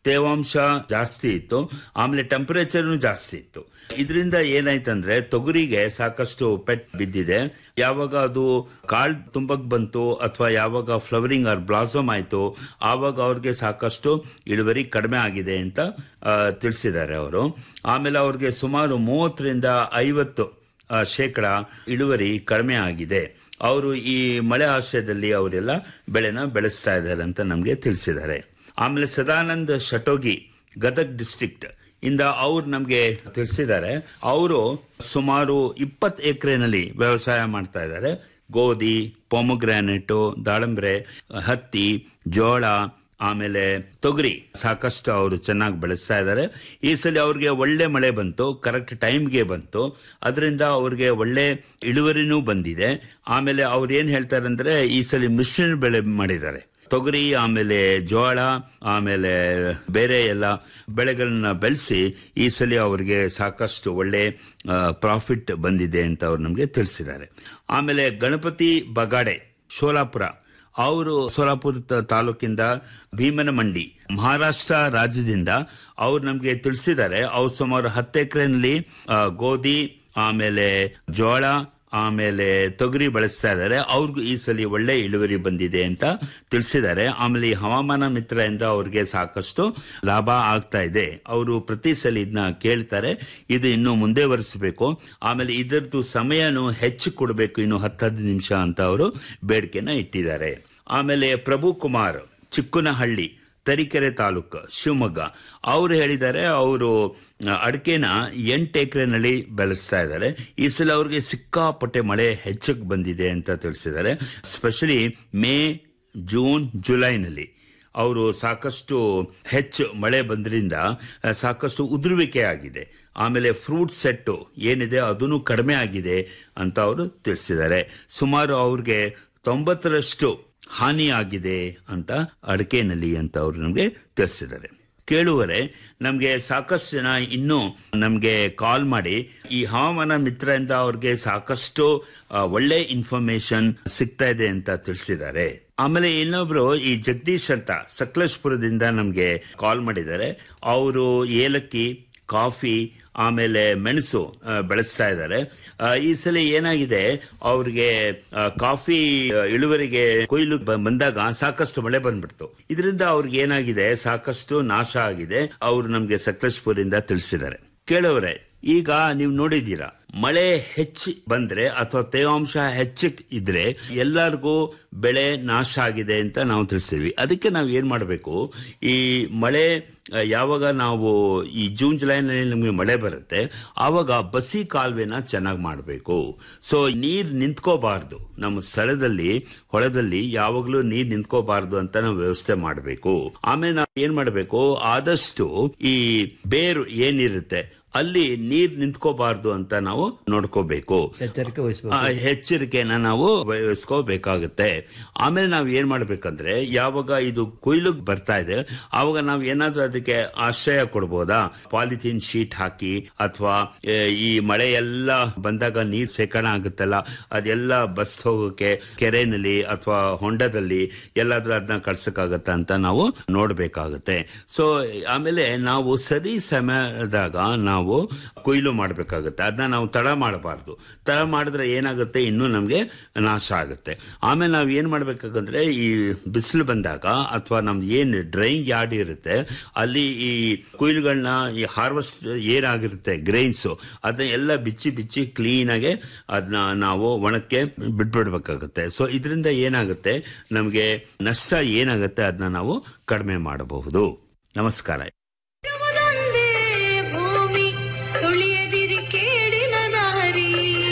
ತೇವಾಂಶ ಜಾಸ್ತಿ ಇತ್ತು ಆಮೇಲೆ ಟೆಂಪರೇಚರ್ ಜಾಸ್ತಿ ಇತ್ತು ಇದರಿಂದ ಏನಾಯ್ತಂದ್ರೆ ತೊಗರಿಗೆ ಸಾಕಷ್ಟು ಪೆಟ್ ಬಿದ್ದಿದೆ ಯಾವಾಗ ಅದು ಕಾಳ್ ತುಂಬಕ್ ಬಂತು ಅಥವಾ ಯಾವಾಗ ಫ್ಲವರಿಂಗ್ ಆರ್ ಬ್ಲಾಸಮ್ ಆಯ್ತು ಆವಾಗ ಅವ್ರಿಗೆ ಸಾಕಷ್ಟು ಇಳುವರಿ ಕಡಿಮೆ ಆಗಿದೆ ಅಂತ ಆ, ತಿಳಿಸಿದ್ದಾರೆ ಅವರು ಆಮೇಲೆ ಅವ್ರಿಗೆ ಸುಮಾರು ಮೂವತ್ತರಿಂದ ಐವತ್ತು ಆ, ಶೇಕಡ ಇಳುವರಿ ಕಡಿಮೆ ಆಗಿದೆ ಅವರು ಈ ಮಳೆ ಆಶ್ರಯದಲ್ಲಿ ಅವರೆಲ್ಲ ಬೆಳೆನ ಬೆಳೆಸ್ತಾ ಇದ್ದಾರೆ ಅಂತ ನಮಗೆ ತಿಳಿಸಿದ್ದಾರೆ ಆಮೇಲೆ ಸದಾನಂದ್ ಶಟೋಗಿ ಗದಗ್ ಡಿಸ್ಟ್ರಿಕ್ಟ್ ಇಂದ ಅವ್ರು ನಮಗೆ ತಿಳಿಸಿದ್ದಾರೆ ಅವರು ಸುಮಾರು ಇಪ್ಪತ್ತು ಎಕರೆನಲ್ಲಿ ವ್ಯವಸಾಯ ಮಾಡ್ತಾ ಇದ್ದಾರೆ ಗೋಧಿ ಪೊಮಗ್ರಾನೆಟ್ ದಾಳಂಬ್ರೆ ಹತ್ತಿ ಜೋಳ ಆಮೇಲೆ ತೊಗರಿ ಸಾಕಷ್ಟು ಅವರು ಚೆನ್ನಾಗಿ ಬೆಳೆಸ್ತಾ ಇದ್ದಾರೆ ಈ ಸಲ ಅವ್ರಿಗೆ ಒಳ್ಳೆ ಮಳೆ ಬಂತು ಕರೆಕ್ಟ್ ಟೈಮ್ಗೆ ಬಂತು ಅದರಿಂದ ಅವ್ರಿಗೆ ಒಳ್ಳೆ ಇಳುವರಿನೂ ಬಂದಿದೆ ಆಮೇಲೆ ಅವ್ರು ಏನ್ ಹೇಳ್ತಾರೆ ಅಂದ್ರೆ ಈ ಸಲ ಮಿಶ್ರಣ ಬೆಳೆ ಮಾಡಿದ್ದಾರೆ ತೊಗರಿ ಆಮೇಲೆ ಜೋಳ ಆಮೇಲೆ ಬೇರೆ ಎಲ್ಲ ಬೆಳೆಗಳನ್ನ ಬೆಳೆಸಿ ಈ ಸಲ ಅವರಿಗೆ ಸಾಕಷ್ಟು ಒಳ್ಳೆ ಪ್ರಾಫಿಟ್ ಬಂದಿದೆ ಅಂತ ಅವ್ರು ನಮಗೆ ತಿಳಿಸಿದ್ದಾರೆ ಆಮೇಲೆ ಗಣಪತಿ ಬಗಾಡೆ ಶೋಲಾಪುರ ಅವರು ಸೋಲಾಪುರ ತ- ತಾಲೂಕಿಂದ ಭೀಮನಮಂಡಿ ಮಹಾರಾಷ್ಟ್ರ ರಾಜ್ಯದಿಂದ ಅವ್ರು ನಮಗೆ ತಿಳಿಸಿದ್ದಾರೆ ಅವ್ರು ಸುಮಾರು ಹತ್ತು ಎಕರೆನಲ್ಲಿ ಗೋಧಿ ಆಮೇಲೆ ಜೋಳ ಆಮೇಲೆ ತೊಗರಿ ಬೆಳೆಸ್ತಾ ಇದ್ದಾರೆ ಅವ್ರಿಗೂ ಈ ಸಲ ಒಳ್ಳೆ ಇಳುವರಿ ಬಂದಿದೆ ಅಂತ ತಿಳಿಸಿದ್ದಾರೆ ಆಮೇಲೆ ಈ ಹವಾಮಾನ ಮಿತ್ರ ಇಂದ ಅವ್ರಿಗೆ ಸಾಕಷ್ಟು ಲಾಭ ಆಗ್ತಾ ಇದೆ ಅವರು ಪ್ರತಿ ಸಲ ಇದನ್ನ ಕೇಳ್ತಾರೆ ಇದು ಇನ್ನು ಮುಂದೆ ವರಿಸಬೇಕು ಆಮೇಲೆ ಇದರದ್ದು ಸಮಯನು ಹೆಚ್ಚು ಕೊಡಬೇಕು ಇನ್ನು ಹತ್ತು ಹದಿನೈದು ನಿಮಿಷ ಅಂತ ಅವರು ಬೇಡಿಕೆನ ಇಟ್ಟಿದ್ದಾರೆ ಆಮೇಲೆ ಪ್ರಭು ಕುಮಾರ್ ಚಿಕ್ಕನಹಳ್ಳಿ ತರೀಕೆರೆ ತಾಲೂಕು ಶಿವಮೊಗ್ಗ ಅವರು ಹೇಳಿದ್ದಾರೆ ಅವರು ಅಡಿಕೆನ ಎಂಟು ಎಕರೆನಲ್ಲಿ ಬೆಳೆಸ್ತಾ ಇದ್ದಾರೆ ಈ ಸಲ ಅವ್ರಿಗೆ ಸಿಕ್ಕಾಪಟ್ಟೆ ಮಳೆ ಹೆಚ್ಚಕ್ಕೆ ಬಂದಿದೆ ಅಂತ ತಿಳಿಸಿದ್ದಾರೆ ಸ್ಪೆಷಲಿ ಮೇ ಜೂನ್ ಜುಲೈನಲ್ಲಿ ಅವರು ಸಾಕಷ್ಟು ಹೆಚ್ಚು ಮಳೆ ಬಂದ್ರಿಂದ ಆ, ಸಾಕಷ್ಟು ಉದುರುವಿಕೆ ಆಗಿದೆ ಆಮೇಲೆ ಫ್ರೂಟ್ ಸೆಟ್ಟು ಏನಿದೆ ಅದನ್ನು ಕಡಿಮೆ ಆಗಿದೆ ಅಂತ ಅವರು ತಿಳಿಸಿದ್ದಾರೆ ಸುಮಾರು ಅವ್ರಿಗೆ ತೊಂಬತ್ತರಷ್ಟು ಹಾನಿ ಆಗಿದೆ ಅಂತ ಅಡಿಕೆನಲ್ಲಿ ಅಂತ ಅವರು ನಮಗೆ ತಿಳಿಸಿದ್ದಾರೆ ಕೇಳುವರೆ ನಮಗೆ ಸಾಕಷ್ಟು ಜನ ಇನ್ನೂ ನಮಗೆ ಕಾಲ್ ಮಾಡಿ ಈ ಹವಾಮಾನ ಮಿತ್ರದಿಂದ ಅವ್ರಿಗೆ ಸಾಕಷ್ಟು ಆ, ಒಳ್ಳೆ ಇನ್ಫಾರ್ಮೇಶನ್ ಸಿಗ್ತಾ ಇದೆ ಅಂತ ತಿಳಿಸಿದ್ದಾರೆ ಆಮೇಲೆ ಇನ್ನೊಬ್ರು ಈ ಜಗದೀಶ್ ಅಂತ ಸಕಲೇಶ್ಪುರದಿಂದ ನಮಗೆ ಕಾಲ್ ಮಾಡಿದ್ದಾರೆ ಅವರು ಏಲಕ್ಕಿ ಕಾಫಿ ಆಮೇಲೆ ಮೆಣಸು ಆ, ಬೆಳೆಸ್ತಾ ಇದ್ದಾರೆ ಆ, ಈ ಸಲ ಏನಾಗಿದೆ ಅವ್ರಿಗೆ ಆ, ಕಾಫಿ ಆ, ಇಳುವರಿಗೆ ಕೊಯ್ಲು ಬ- ಬಂದಾಗ ಸಾಕಷ್ಟು ಮಳೆ ಬಂದ್ಬಿಡ್ತು ಇದರಿಂದ ಅವ್ರಿಗೆ ಏನಾಗಿದೆ ಸಾಕಷ್ಟು ನಾಶ ಆಗಿದೆ ಅವರು ನಮ್ಗೆ ಸಕಲೇಶ್ಪುರಿಂದ ತಿಳಿಸಿದ್ದಾರೆ ಕೇಳೋರೆ ಈಗ ನೀವು ನೋಡಿದ್ದೀರಾ ಮಳೆ ಹೆಚ್ಚು ಬಂದ್ರೆ ಅಥವಾ ತೇವಾಂಶ ಹೆಚ್ಚು ಇದ್ರೆ ಎಲ್ಲರಿಗೂ ಬೆಳೆ ನಾಶ ಆಗಿದೆ ಅಂತ ನಾವು ತಿಳಿಸ್ತೀವಿ ಅದಕ್ಕೆ ನಾವು ಏನ್ ಮಾಡಬೇಕು ಈ ಮಳೆ ಆ, ಯಾವಾಗ ನಾವು ಈ ಜೂನ್ ಜುಲೈನಲ್ಲಿ ನಮಗೆ ಮಳೆ ಬರುತ್ತೆ ಆವಾಗ ಬಸಿ ಕಾಲುವೆನ ಚೆನ್ನಾಗಿ ಮಾಡಬೇಕು ಸೊ ನೀರ್ ನಿಂತ್ಕೋಬಾರ್ದು ನಮ್ಮ ಸ್ಥಳದಲ್ಲಿ ಹೊಳದಲ್ಲಿ ಯಾವಾಗಲೂ ನೀರ್ ನಿಂತ್ಕೋಬಾರ್ದು ಅಂತ ನಾವು ವ್ಯವಸ್ಥೆ ಮಾಡಬೇಕು ಆಮೇಲೆ ನಾವು ಏನ್ ಮಾಡಬೇಕು ಆದಷ್ಟು ಈ ಬೇರು ಏನಿರುತ್ತೆ ಅಲ್ಲಿ ನೀರ್ ನಿಂತ್ಕೋಬಾರ್ದು ಅಂತ ನಾವು ನೋಡ್ಕೋಬೇಕು ಎಚ್ಚರಿಕೆ ವಹಿಸಬೇಕು ಆ, ಎಚ್ಚರಿಕೆನ ನಾವು ವಹಿಸ್ಕೋಬೇಕಾಗುತ್ತೆ ಆಮೇಲೆ ನಾವು ಏನ್ ಮಾಡ್ಬೇಕಂದ್ರೆ ಯಾವಾಗ ಇದು ಕೊಯ್ಲು ಬರ್ತಾ ಇದೆ ಆವಾಗ ನಾವು ಏನಾದ್ರೂ ಅದಕ್ಕೆ ಆಶ್ರಯ ಕೊಡ್ಬೋದಾ ಪಾಲಿಥೀನ್ ಶೀಟ್ ಹಾಕಿ ಅಥವಾ ಈ ಮಳೆ ಎಲ್ಲ ಬಂದಾಗ ನೀರ್ ಶೇಖರಣೆ ಆಗುತ್ತಲ್ಲ ಅದೆಲ್ಲ ಬಸ್ ಹೋಗೋಕೆ ಕೆರೆನಲ್ಲಿ ಅಥವಾ ಹೊಂಡದಲ್ಲಿ ಎಲ್ಲಾದ್ರೂ ಅದನ್ನ ಕಳ್ಸಕ್ಕಾಗತ್ತ ಅಂತ ನಾವು ನೋಡ್ಬೇಕಾಗತ್ತೆ ಸೊ ಆಮೇಲೆ ನಾವು ಸರಿ ಸಮಯದಾಗ ನಾವು ಕೊಯ್ಲು ಮಾಡಬೇಕಾಗುತ್ತೆ ಅದನ್ನ ನಾವು ತಡ ಮಾಡಬಾರ್ದು ತಡ ಮಾಡಿದ್ರೆ ಏನಾಗುತ್ತೆ ಇನ್ನೂ ನಮಗೆ ನಾಶ ಆಗುತ್ತೆ ಆಮೇಲೆ ನಾವು ಏನ್ ಮಾಡ್ಬೇಕಾಗಂದ್ರೆ ಈ ಬಿಸಿಲು ಬಂದಾಗ ಅಥವಾ ನಮ್ದು ಏನ್ ಡ್ರೈಯಿಂಗ್ ಯಾರ್ಡ್ ಇರುತ್ತೆ ಅಲ್ಲಿ ಈ ಕೊಯ್ಲುಗಳನ್ನ ಈ ಹಾರ್ವೆಸ್ಟ್ ಏನಾಗಿರುತ್ತೆ ಗ್ರೈನ್ಸ್ ಅದನ್ನ ಎಲ್ಲ ಬಿಚ್ಚಿ ಬಿಚ್ಚಿ ಕ್ಲೀನ್ ಆಗಿ ಅದನ್ನ ನಾವು ಒಣಕ್ಕೆ ಬಿಟ್ಬಿಡ್ಬೇಕಾಗುತ್ತೆ ಸೊ ಇದರಿಂದ ಏನಾಗುತ್ತೆ ನಮಗೆ ನಷ್ಟ ಏನಾಗುತ್ತೆ ಅದನ್ನ ನಾವು ಕಡಿಮೆ ಮಾಡಬಹುದು ನಮಸ್ಕಾರ ಇರುವುದೊಂದೇ ಭೂಮಿ ತುಳಿಯದಿರಿ ಕೇಡಿನ ದಾರಿ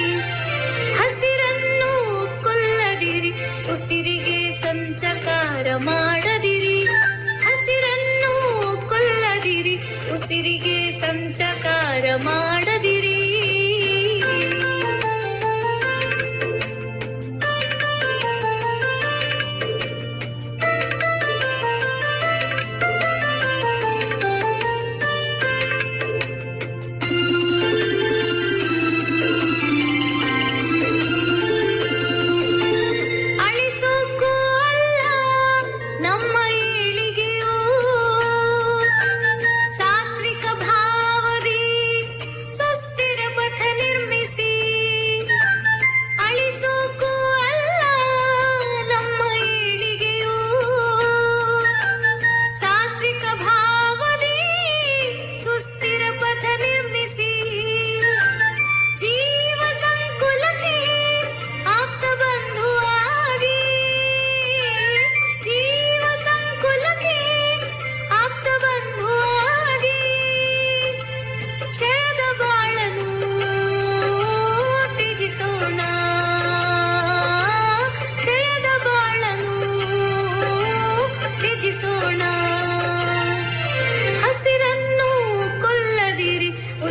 ಹಸಿರನ್ನು ಕೊಲ್ಲದಿರಿ ಉಸಿರಿಗೆ ಸಂಚಕಾರ ಮಾಡದಿರಿ ಹಸಿರನ್ನು ಕೊಲ್ಲದಿರಿ ಉಸಿರಿಗೆ ಸಂಚಕಾರ ಮಾಡದಿರಿ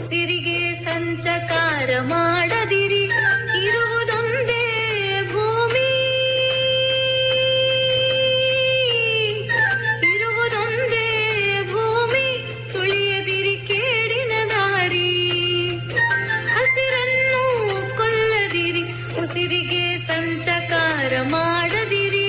ಉಸಿರಿಗೆ ಸಂಚಕಾರ ಮಾಡದಿರಿ ಇರುವುದೊಂದೇ ಭೂಮಿ ಇರುವುದೊಂದೇ ಭೂಮಿ ತುಳಿಯದಿರಿ ಕೇಡಿನ ದಾರಿ ಹಸಿರನ್ನು ಕೊಲ್ಲದಿರಿ ಉಸಿರಿಗೆ ಸಂಚಕಾರ ಮಾಡದಿರಿ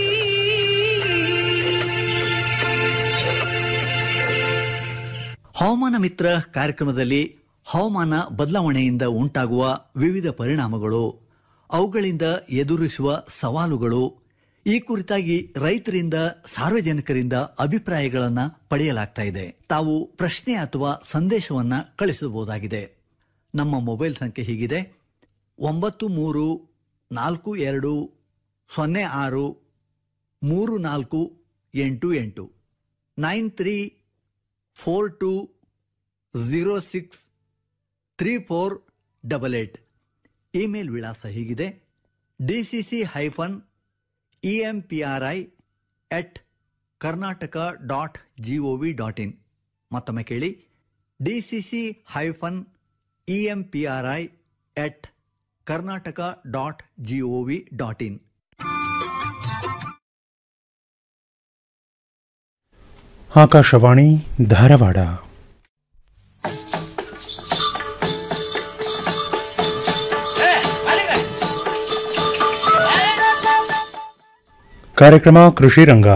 ಹವಾಮಾನ ಮಿತ್ರ ಕಾರ್ಯಕ್ರಮದಲ್ಲಿ ಹವಾಮಾನ ಬದಲಾವಣೆಯಿಂದ ಉಂಟಾಗುವ ವಿವಿಧ ಪರಿಣಾಮಗಳು ಅವುಗಳಿಂದ ಎದುರಿಸುವ ಸವಾಲುಗಳು ಈ ಕುರಿತಾಗಿ ರೈತರಿಂದ ಸಾರ್ವಜನಿಕರಿಂದ ಅಭಿಪ್ರಾಯಗಳನ್ನು ಪಡೆಯಲಾಗ್ತಾ ಇದೆ ತಾವು ಪ್ರಶ್ನೆ ಅಥವಾ ಸಂದೇಶವನ್ನ ಕಳಿಸಬಹುದಾಗಿದೆ ನಮ್ಮ ಮೊಬೈಲ್ ಸಂಖ್ಯೆ ಹೀಗಿದೆ ಒಂಬತ್ತು ಮೂರು ನಾಲ್ಕು ಎರಡು ಸೊನ್ನೆ ಆರು ಮೂರು ನಾಲ್ಕು ಎಂಟು ಎಂಟು nine three four two zero six three four double eight email ವಿಳಾಸ ಹೀಗಿದೆ D C C hyphen E M P R I at Karnataka dot G O V dot in ಮತ್ತೊಮ್ಮೆ ಕೇಳಿ D C C hyphen E M P R I at Karnataka dot G O V dot in Akashvani Dharwad ಕಾರ್ಯಕ್ರಮ ಕೃಷಿ ರಂಗ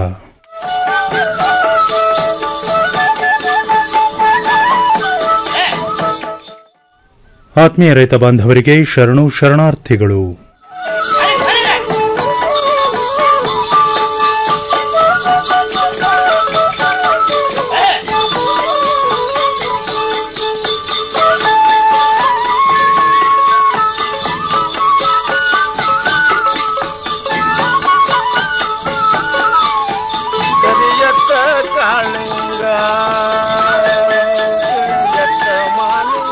ಆತ್ಮೀಯ ರೈತ ಬಾಂಧವರಿಗೆ ಶರಣು ಶರಣಾರ್ಥಿಗಳು ಕರಿಯತ್ತ ಕಾಳಿಂಗ ಕರಿಯತ್ತ ಮಾಲಿಂಗ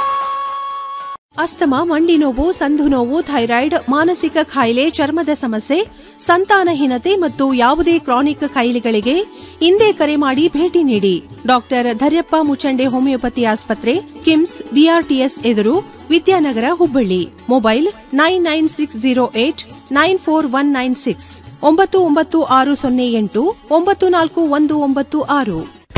ಅಸ್ತಮ ಮಂಡಿ ನೋವು ಸಂಧು ನೋವು ಥೈರಾಯ್ಡ್ ಮಾನಸಿಕ ಕಾಯಿಲೆ ಚರ್ಮದ ಸಮಸ್ಯೆ ಸಂತಾನಹೀನತೆ ಮತ್ತು ಯಾವುದೇ ಕ್ರಾನಿಕ್ ಕಾಯಿಲೆಗಳಿಗೆ ಇಂದೇ ಕರೆ ಮಾಡಿ ಭೇಟಿ ನೀಡಿ ಡಾಕ್ಟರ್ ಧರ್ಯಪ್ಪ ಮುಚಂಡೆ ಹೋಮಿಯೋಪತಿ ಆಸ್ಪತ್ರೆ ಕಿಮ್ಸ್ ಬಿಆರ್ಟಿಎಸ್ ಎದುರು Vidyanagar Hubballi mobile nine nine six zero eight nine four one nine six ಒಂಬತ್ತು ಒಂಬತ್ತು ಆರು ಸೊನ್ನೆ ಎಂಟು ಒಂಬತ್ತು ನಾಲ್ಕು ಒಂದು ಒಂಬತ್ತು ಆರು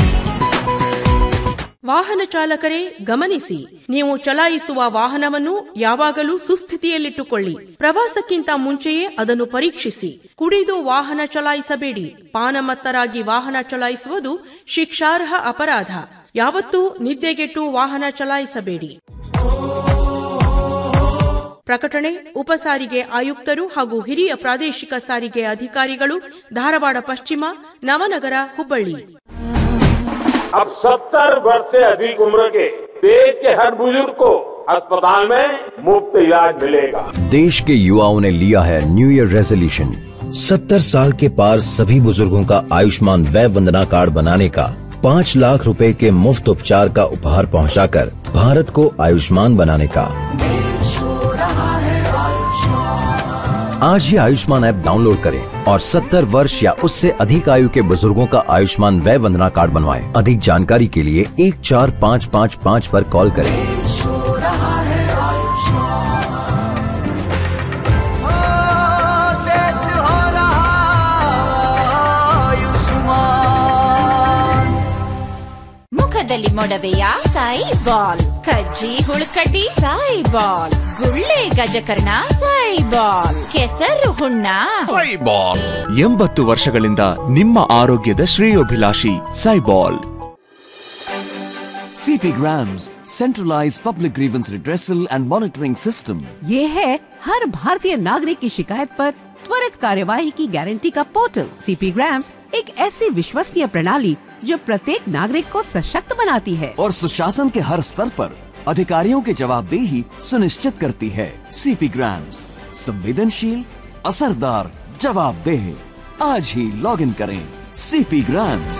ವಾಹನ ಚಾಲಕರೇ ಗಮನಿಸಿ ನೀವು ಚಲಾಯಿಸುವ ವಾಹನವನ್ನು ಯಾವಾಗಲೂ ಸುಸ್ಥಿತಿಯಲ್ಲಿಟ್ಟುಕೊಳ್ಳಿ ಪ್ರವಾಸಕ್ಕಿಂತ ಮುಂಚೆಯೇ ಅದನ್ನು ಪರೀಕ್ಷಿಸಿ ಕುಡಿದು ವಾಹನ ಚಲಾಯಿಸಬೇಡಿ ಪಾನಮತ್ತರಾಗಿ ವಾಹನ ಚಲಾಯಿಸುವುದು ಶಿಕ್ಷಾರ್ಹ ಅಪರಾಧ ಯಾವತ್ತೂ ನಿದ್ದೆಗೆಟ್ಟು ವಾಹನ ಚಲಾಯಿಸಬೇಡಿ ಪ್ರಕಟಣೆ ಉಪಸಾರಿಗೆ ಆಯುಕ್ತರು ಹಾಗೂ ಹಿರಿಯ ಪ್ರಾದೇಶಿಕ ಸಾರಿಗೆ ಅಧಿಕಾರಿಗಳು ಧಾರವಾಡ ಪಶ್ಚಿಮ ನವನಗರ ಹುಬ್ಬಳ್ಳಿ अब सत्तर वर्ष से अधिक उम्र के देश के हर बुजुर्ग को अस्पताल में मुफ्त इलाज मिलेगा देश के युवाओं ने लिया है न्यू ईयर रेजोल्यूशन सत्तर साल के पार सभी बुजुर्गों का आयुष्मान वय वंदना कार्ड बनाने का पाँच लाख रुपए के मुफ्त उपचार का उपहार पहुंचाकर भारत को आयुष्मान बनाने का आज ही आयुष्मान ऐप डाउनलोड करें और 70 वर्ष या उससे अधिक आयु के बुजुर्गों का आयुष्मान वय वंदना कार्ड बनवाएं। अधिक जानकारी के लिए एक चार पाँच पाँच पाँच पर कॉल करें ಮುಖದಲ್ಲಿ ಮೊಡವೆಯ ಸಾಯಿ ಬಾಲ್ ಕಜ್ಜಿ ಹುಳುಕಡ್ಡಿ ಸಾಯಿ ಬಾಲ್ ಗುಳ್ಳೆ ಗಜಕರ್ಣ ಸಾಯಿ ಬಾಲ್ ಕೆಸರು ಹುಣ್ಣ ಎಂಬತ್ತು ವರ್ಷಗಳಿಂದ ನಿಮ್ಮ ಆರೋಗ್ಯದ ಶ್ರೇಯೋಭಿಲಾಷಿ ಸೈಬಾಲ್ CP Grams, centralized public grievance redressal and monitoring system. ये है हर भारतीय नागरिक की शिकायत पर त्वरित कार्यवाही की गारंटी का पोर्टल सीपी ग्राम्स एक ऐसी विश्वसनीय प्रणाली जो प्रत्येक नागरिक को सशक्त बनाती है और सुशासन के हर स्तर पर अधिकारियों की जवाबदेही सुनिश्चित करती है सीपी ग्राम्स संवेदनशील असरदार जवाबदेह आज ही लॉग इन करें सीपी ग्राम्स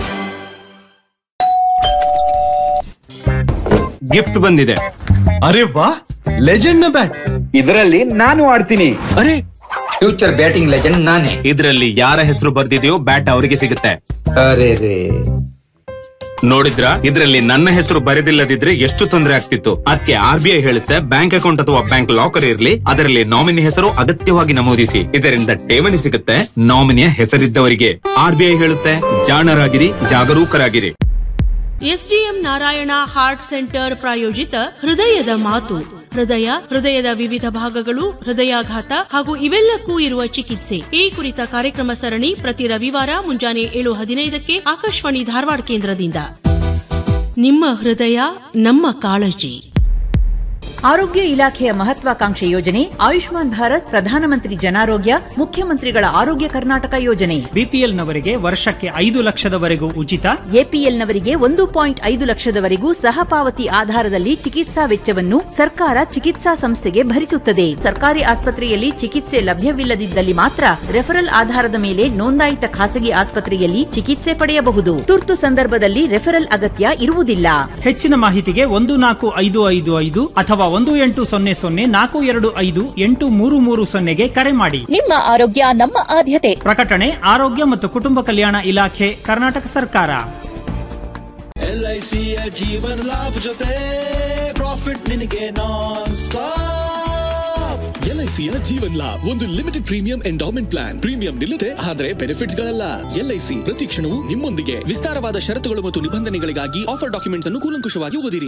ಗಿಫ್ಟ್ ಬಂದಿದೆ ಅರೆ ವಾ ಲೆಜೆಂಡ್ ನ ಬ್ಯಾಟ್ ಇದರಲ್ಲಿ ನಾನು ಆಡ್ತೀನಿ ಅರೆ ಫ್ಯೂಚರ್ ಬ್ಯಾಟಿಂಗ್ ಲೆಜೆಂಡ್ ನಾನೇ ಇದರಲ್ಲಿ ಯಾರ ಹೆಸರು ಬರ್ದಿದೆಯೋ ಬ್ಯಾಟ್ ಅವರಿಗೆ ಸಿಗುತ್ತೆ ಅರೆ ರೇ ನೋಡಿದ್ರ ಇದರಲ್ಲಿ ನನ್ನ ಹೆಸರು ಬರೆದಿಲ್ಲದಿದ್ರೆ ಎಷ್ಟು ತೊಂದರೆ ಆಗ್ತಿತ್ತು ಅದಕ್ಕೆ ಆರ್ ಬಿ ಐ ಹೇಳುತ್ತೆ ಬ್ಯಾಂಕ್ ಅಕೌಂಟ್ ಅಥವಾ ಬ್ಯಾಂಕ್ ಲಾಕರ್ ಇರಲಿ ಅದರಲ್ಲಿ ನಾಮಿನಿ ಹೆಸರು ಅಗತ್ಯವಾಗಿ ನಮೂದಿಸಿ ಇದರಿಂದ ಠೇವಣಿ ಸಿಗುತ್ತೆ ನಾಮಿನಿಯ ಹೆಸರಿದ್ದವರಿಗೆ ಆರ್ ಬಿ ಐ ಹೇಳುತ್ತೆ ಜಾಣರಾಗಿರಿ ಜಾಗರೂಕರಾಗಿರಿ ಎಸ್ಡಿಎಂ ನಾರಾಯಣ ಹಾರ್ಟ್ ಸೆಂಟರ್ ಪ್ರಾಯೋಜಿತ ಹೃದಯದ ಮಾತು ಹೃದಯ ಹೃದಯದ ವಿವಿಧ ಭಾಗಗಳು ಹೃದಯಾಘಾತ ಹಾಗೂ ಇವೆಲ್ಲಕ್ಕೂ ಇರುವ ಚಿಕಿತ್ಸೆ ಈ ಕುರಿತ ಕಾರ್ಯಕ್ರಮ ಸರಣಿ ಪ್ರತಿ ರವಿವಾರ ಮುಂಜಾನೆ ಏಳು ಹದಿನೈದಕ್ಕೆ ಆಕಾಶವಾಣಿ ಧಾರವಾಡ ಕೇಂದ್ರದಿಂದ ನಿಮ್ಮ ಹೃದಯ ನಮ್ಮ ಕಾಳಜಿ ಆರೋಗ್ಯ ಇಲಾಖೆಯ ಮಹತ್ವಾಕಾಂಕ್ಷೆ ಯೋಜನೆ ಆಯುಷ್ಮಾನ್ ಭಾರತ್ ಪ್ರಧಾನಮಂತ್ರಿ ಜನಾರೋಗ್ಯ ಮುಖ್ಯಮಂತ್ರಿಗಳ ಆರೋಗ್ಯ ಕರ್ನಾಟಕ ಯೋಜನೆ ಬಿಪಿಎಲ್ನವರಿಗೆ ವರ್ಷಕ್ಕೆ ಐದು ಲಕ್ಷದವರೆಗೂ ಉಚಿತ ಎಪಿಎಲ್ನವರಿಗೆ ಒಂದು ಪಾಯಿಂಟ್ ಐದು ಲಕ್ಷದವರೆಗೂ ಸಹಪಾವತಿ ಆಧಾರದಲ್ಲಿ ಚಿಕಿತ್ಸಾ ವೆಚ್ಚವನ್ನು ಸರ್ಕಾರ ಚಿಕಿತ್ಸಾ ಸಂಸ್ಥೆಗೆ ಭರಿಸುತ್ತದೆ ಸರ್ಕಾರಿ ಆಸ್ಪತ್ರೆಯಲ್ಲಿ ಚಿಕಿತ್ಸೆ ಲಭ್ಯವಿಲ್ಲದಿದ್ದಲ್ಲಿ ಮಾತ್ರ ರೆಫರಲ್ ಆಧಾರದ ಮೇಲೆ ನೋಂದಾಯಿತ ಖಾಸಗಿ ಆಸ್ಪತ್ರೆಯಲ್ಲಿ ಚಿಕಿತ್ಸೆ ಪಡೆಯಬಹುದು ತುರ್ತು ಸಂದರ್ಭದಲ್ಲಿ ರೆಫರಲ್ ಅಗತ್ಯ ಇರುವುದಿಲ್ಲ ಹೆಚ್ಚಿನ ಮಾಹಿತಿಗೆ ಒಂದು ನಾಲ್ಕು ಐದು ಐದು ಐದು ಅಥವಾ ಒಂದು ಎಂಟು ಸೊನ್ನೆ ಸೊನ್ನೆ ನಾಲ್ಕು ಎರಡು ಐದು ಎಂಟು ಮೂರು ಮೂರು ಸೊನ್ನೆಗೆ ಕರೆ ಮಾಡಿ ನಿಮ್ಮ ಆರೋಗ್ಯ ನಮ್ಮ ಆದ್ಯತೆ ಪ್ರಕಟಣೆ ಆರೋಗ್ಯ ಮತ್ತು ಕುಟುಂಬ ಕಲ್ಯಾಣ ಇಲಾಖೆ ಕರ್ನಾಟಕ ಸರ್ಕಾರ ಎಲ್ಐಸಿಯ ಜೀವನ ಲಾಭ ಜೊತೆ ಪ್ರಾಫಿಟ್ ನಿನಗೆ ನಾನ್ ಸ್ಟಾಪ್ ಎಲ್ಐಸಿಯ ಜೀವನ್ ಲಾಭ್ ಒಂದು limited premium endowment plan premium ನಿಲ್ಲದೆ ಆದರೆ ಬೆನಿಫಿಟ್ಸ್ ಗಳಲ್ಲ ಎಲ್ಐಸಿ ಪ್ರತಿ ಕ್ಷಣವೂ ನಿಮ್ಮೊಂದಿಗೆ ವಿಸ್ತಾರವಾದ ಷರತ್ತುಗಳು ಮತ್ತು ನಿಬಂಧನೆಗಳಿಗಾಗಿ ಆಫರ್ ಡಾಕ್ಯುಮೆಂಟ್ ಅನ್ನು ಕೂಲಂಕುಷವಾಗಿ ಓದಿರಿ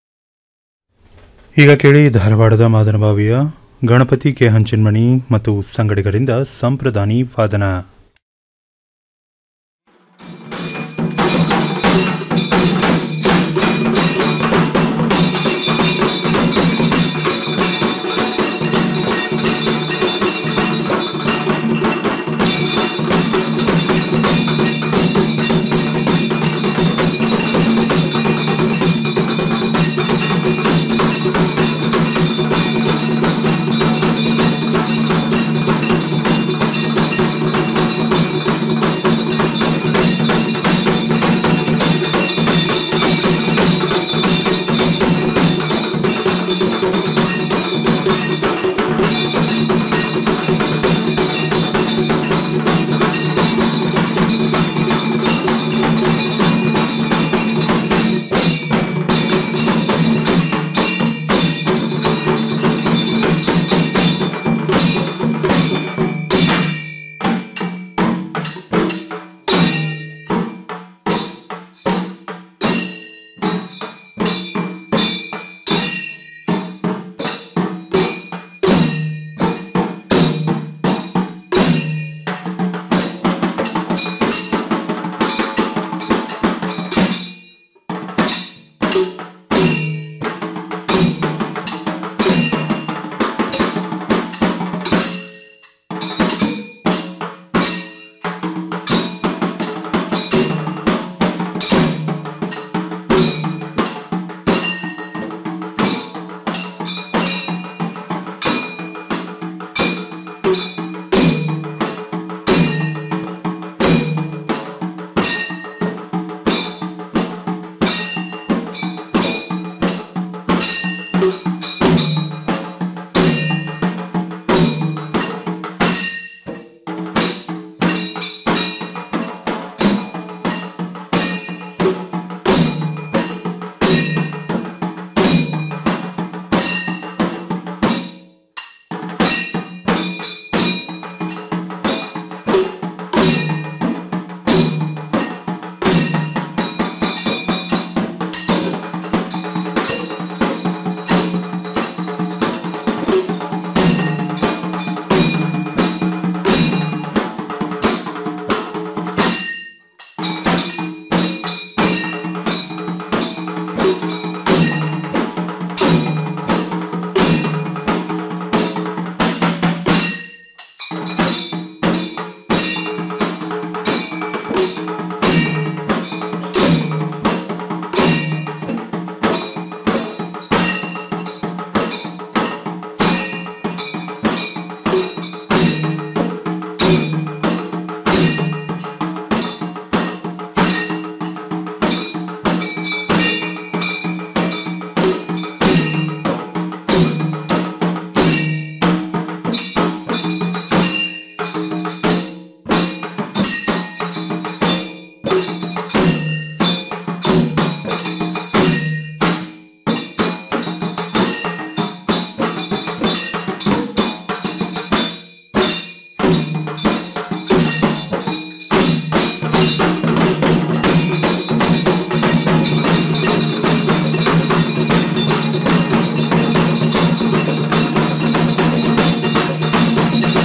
ಈಗ ಕೇಳಿ ಧಾರವಾಡದ ಮಾದನಬಾವಿಯ ಗಣಪತಿ ಕೆ ಹಂಚಿನ್ಮಣಿ ಮತ್ತು ಸಂಗಡಿಗರಿಂದ ಸಂಪ್ರದಾನಿ ವಾದನ Thank you.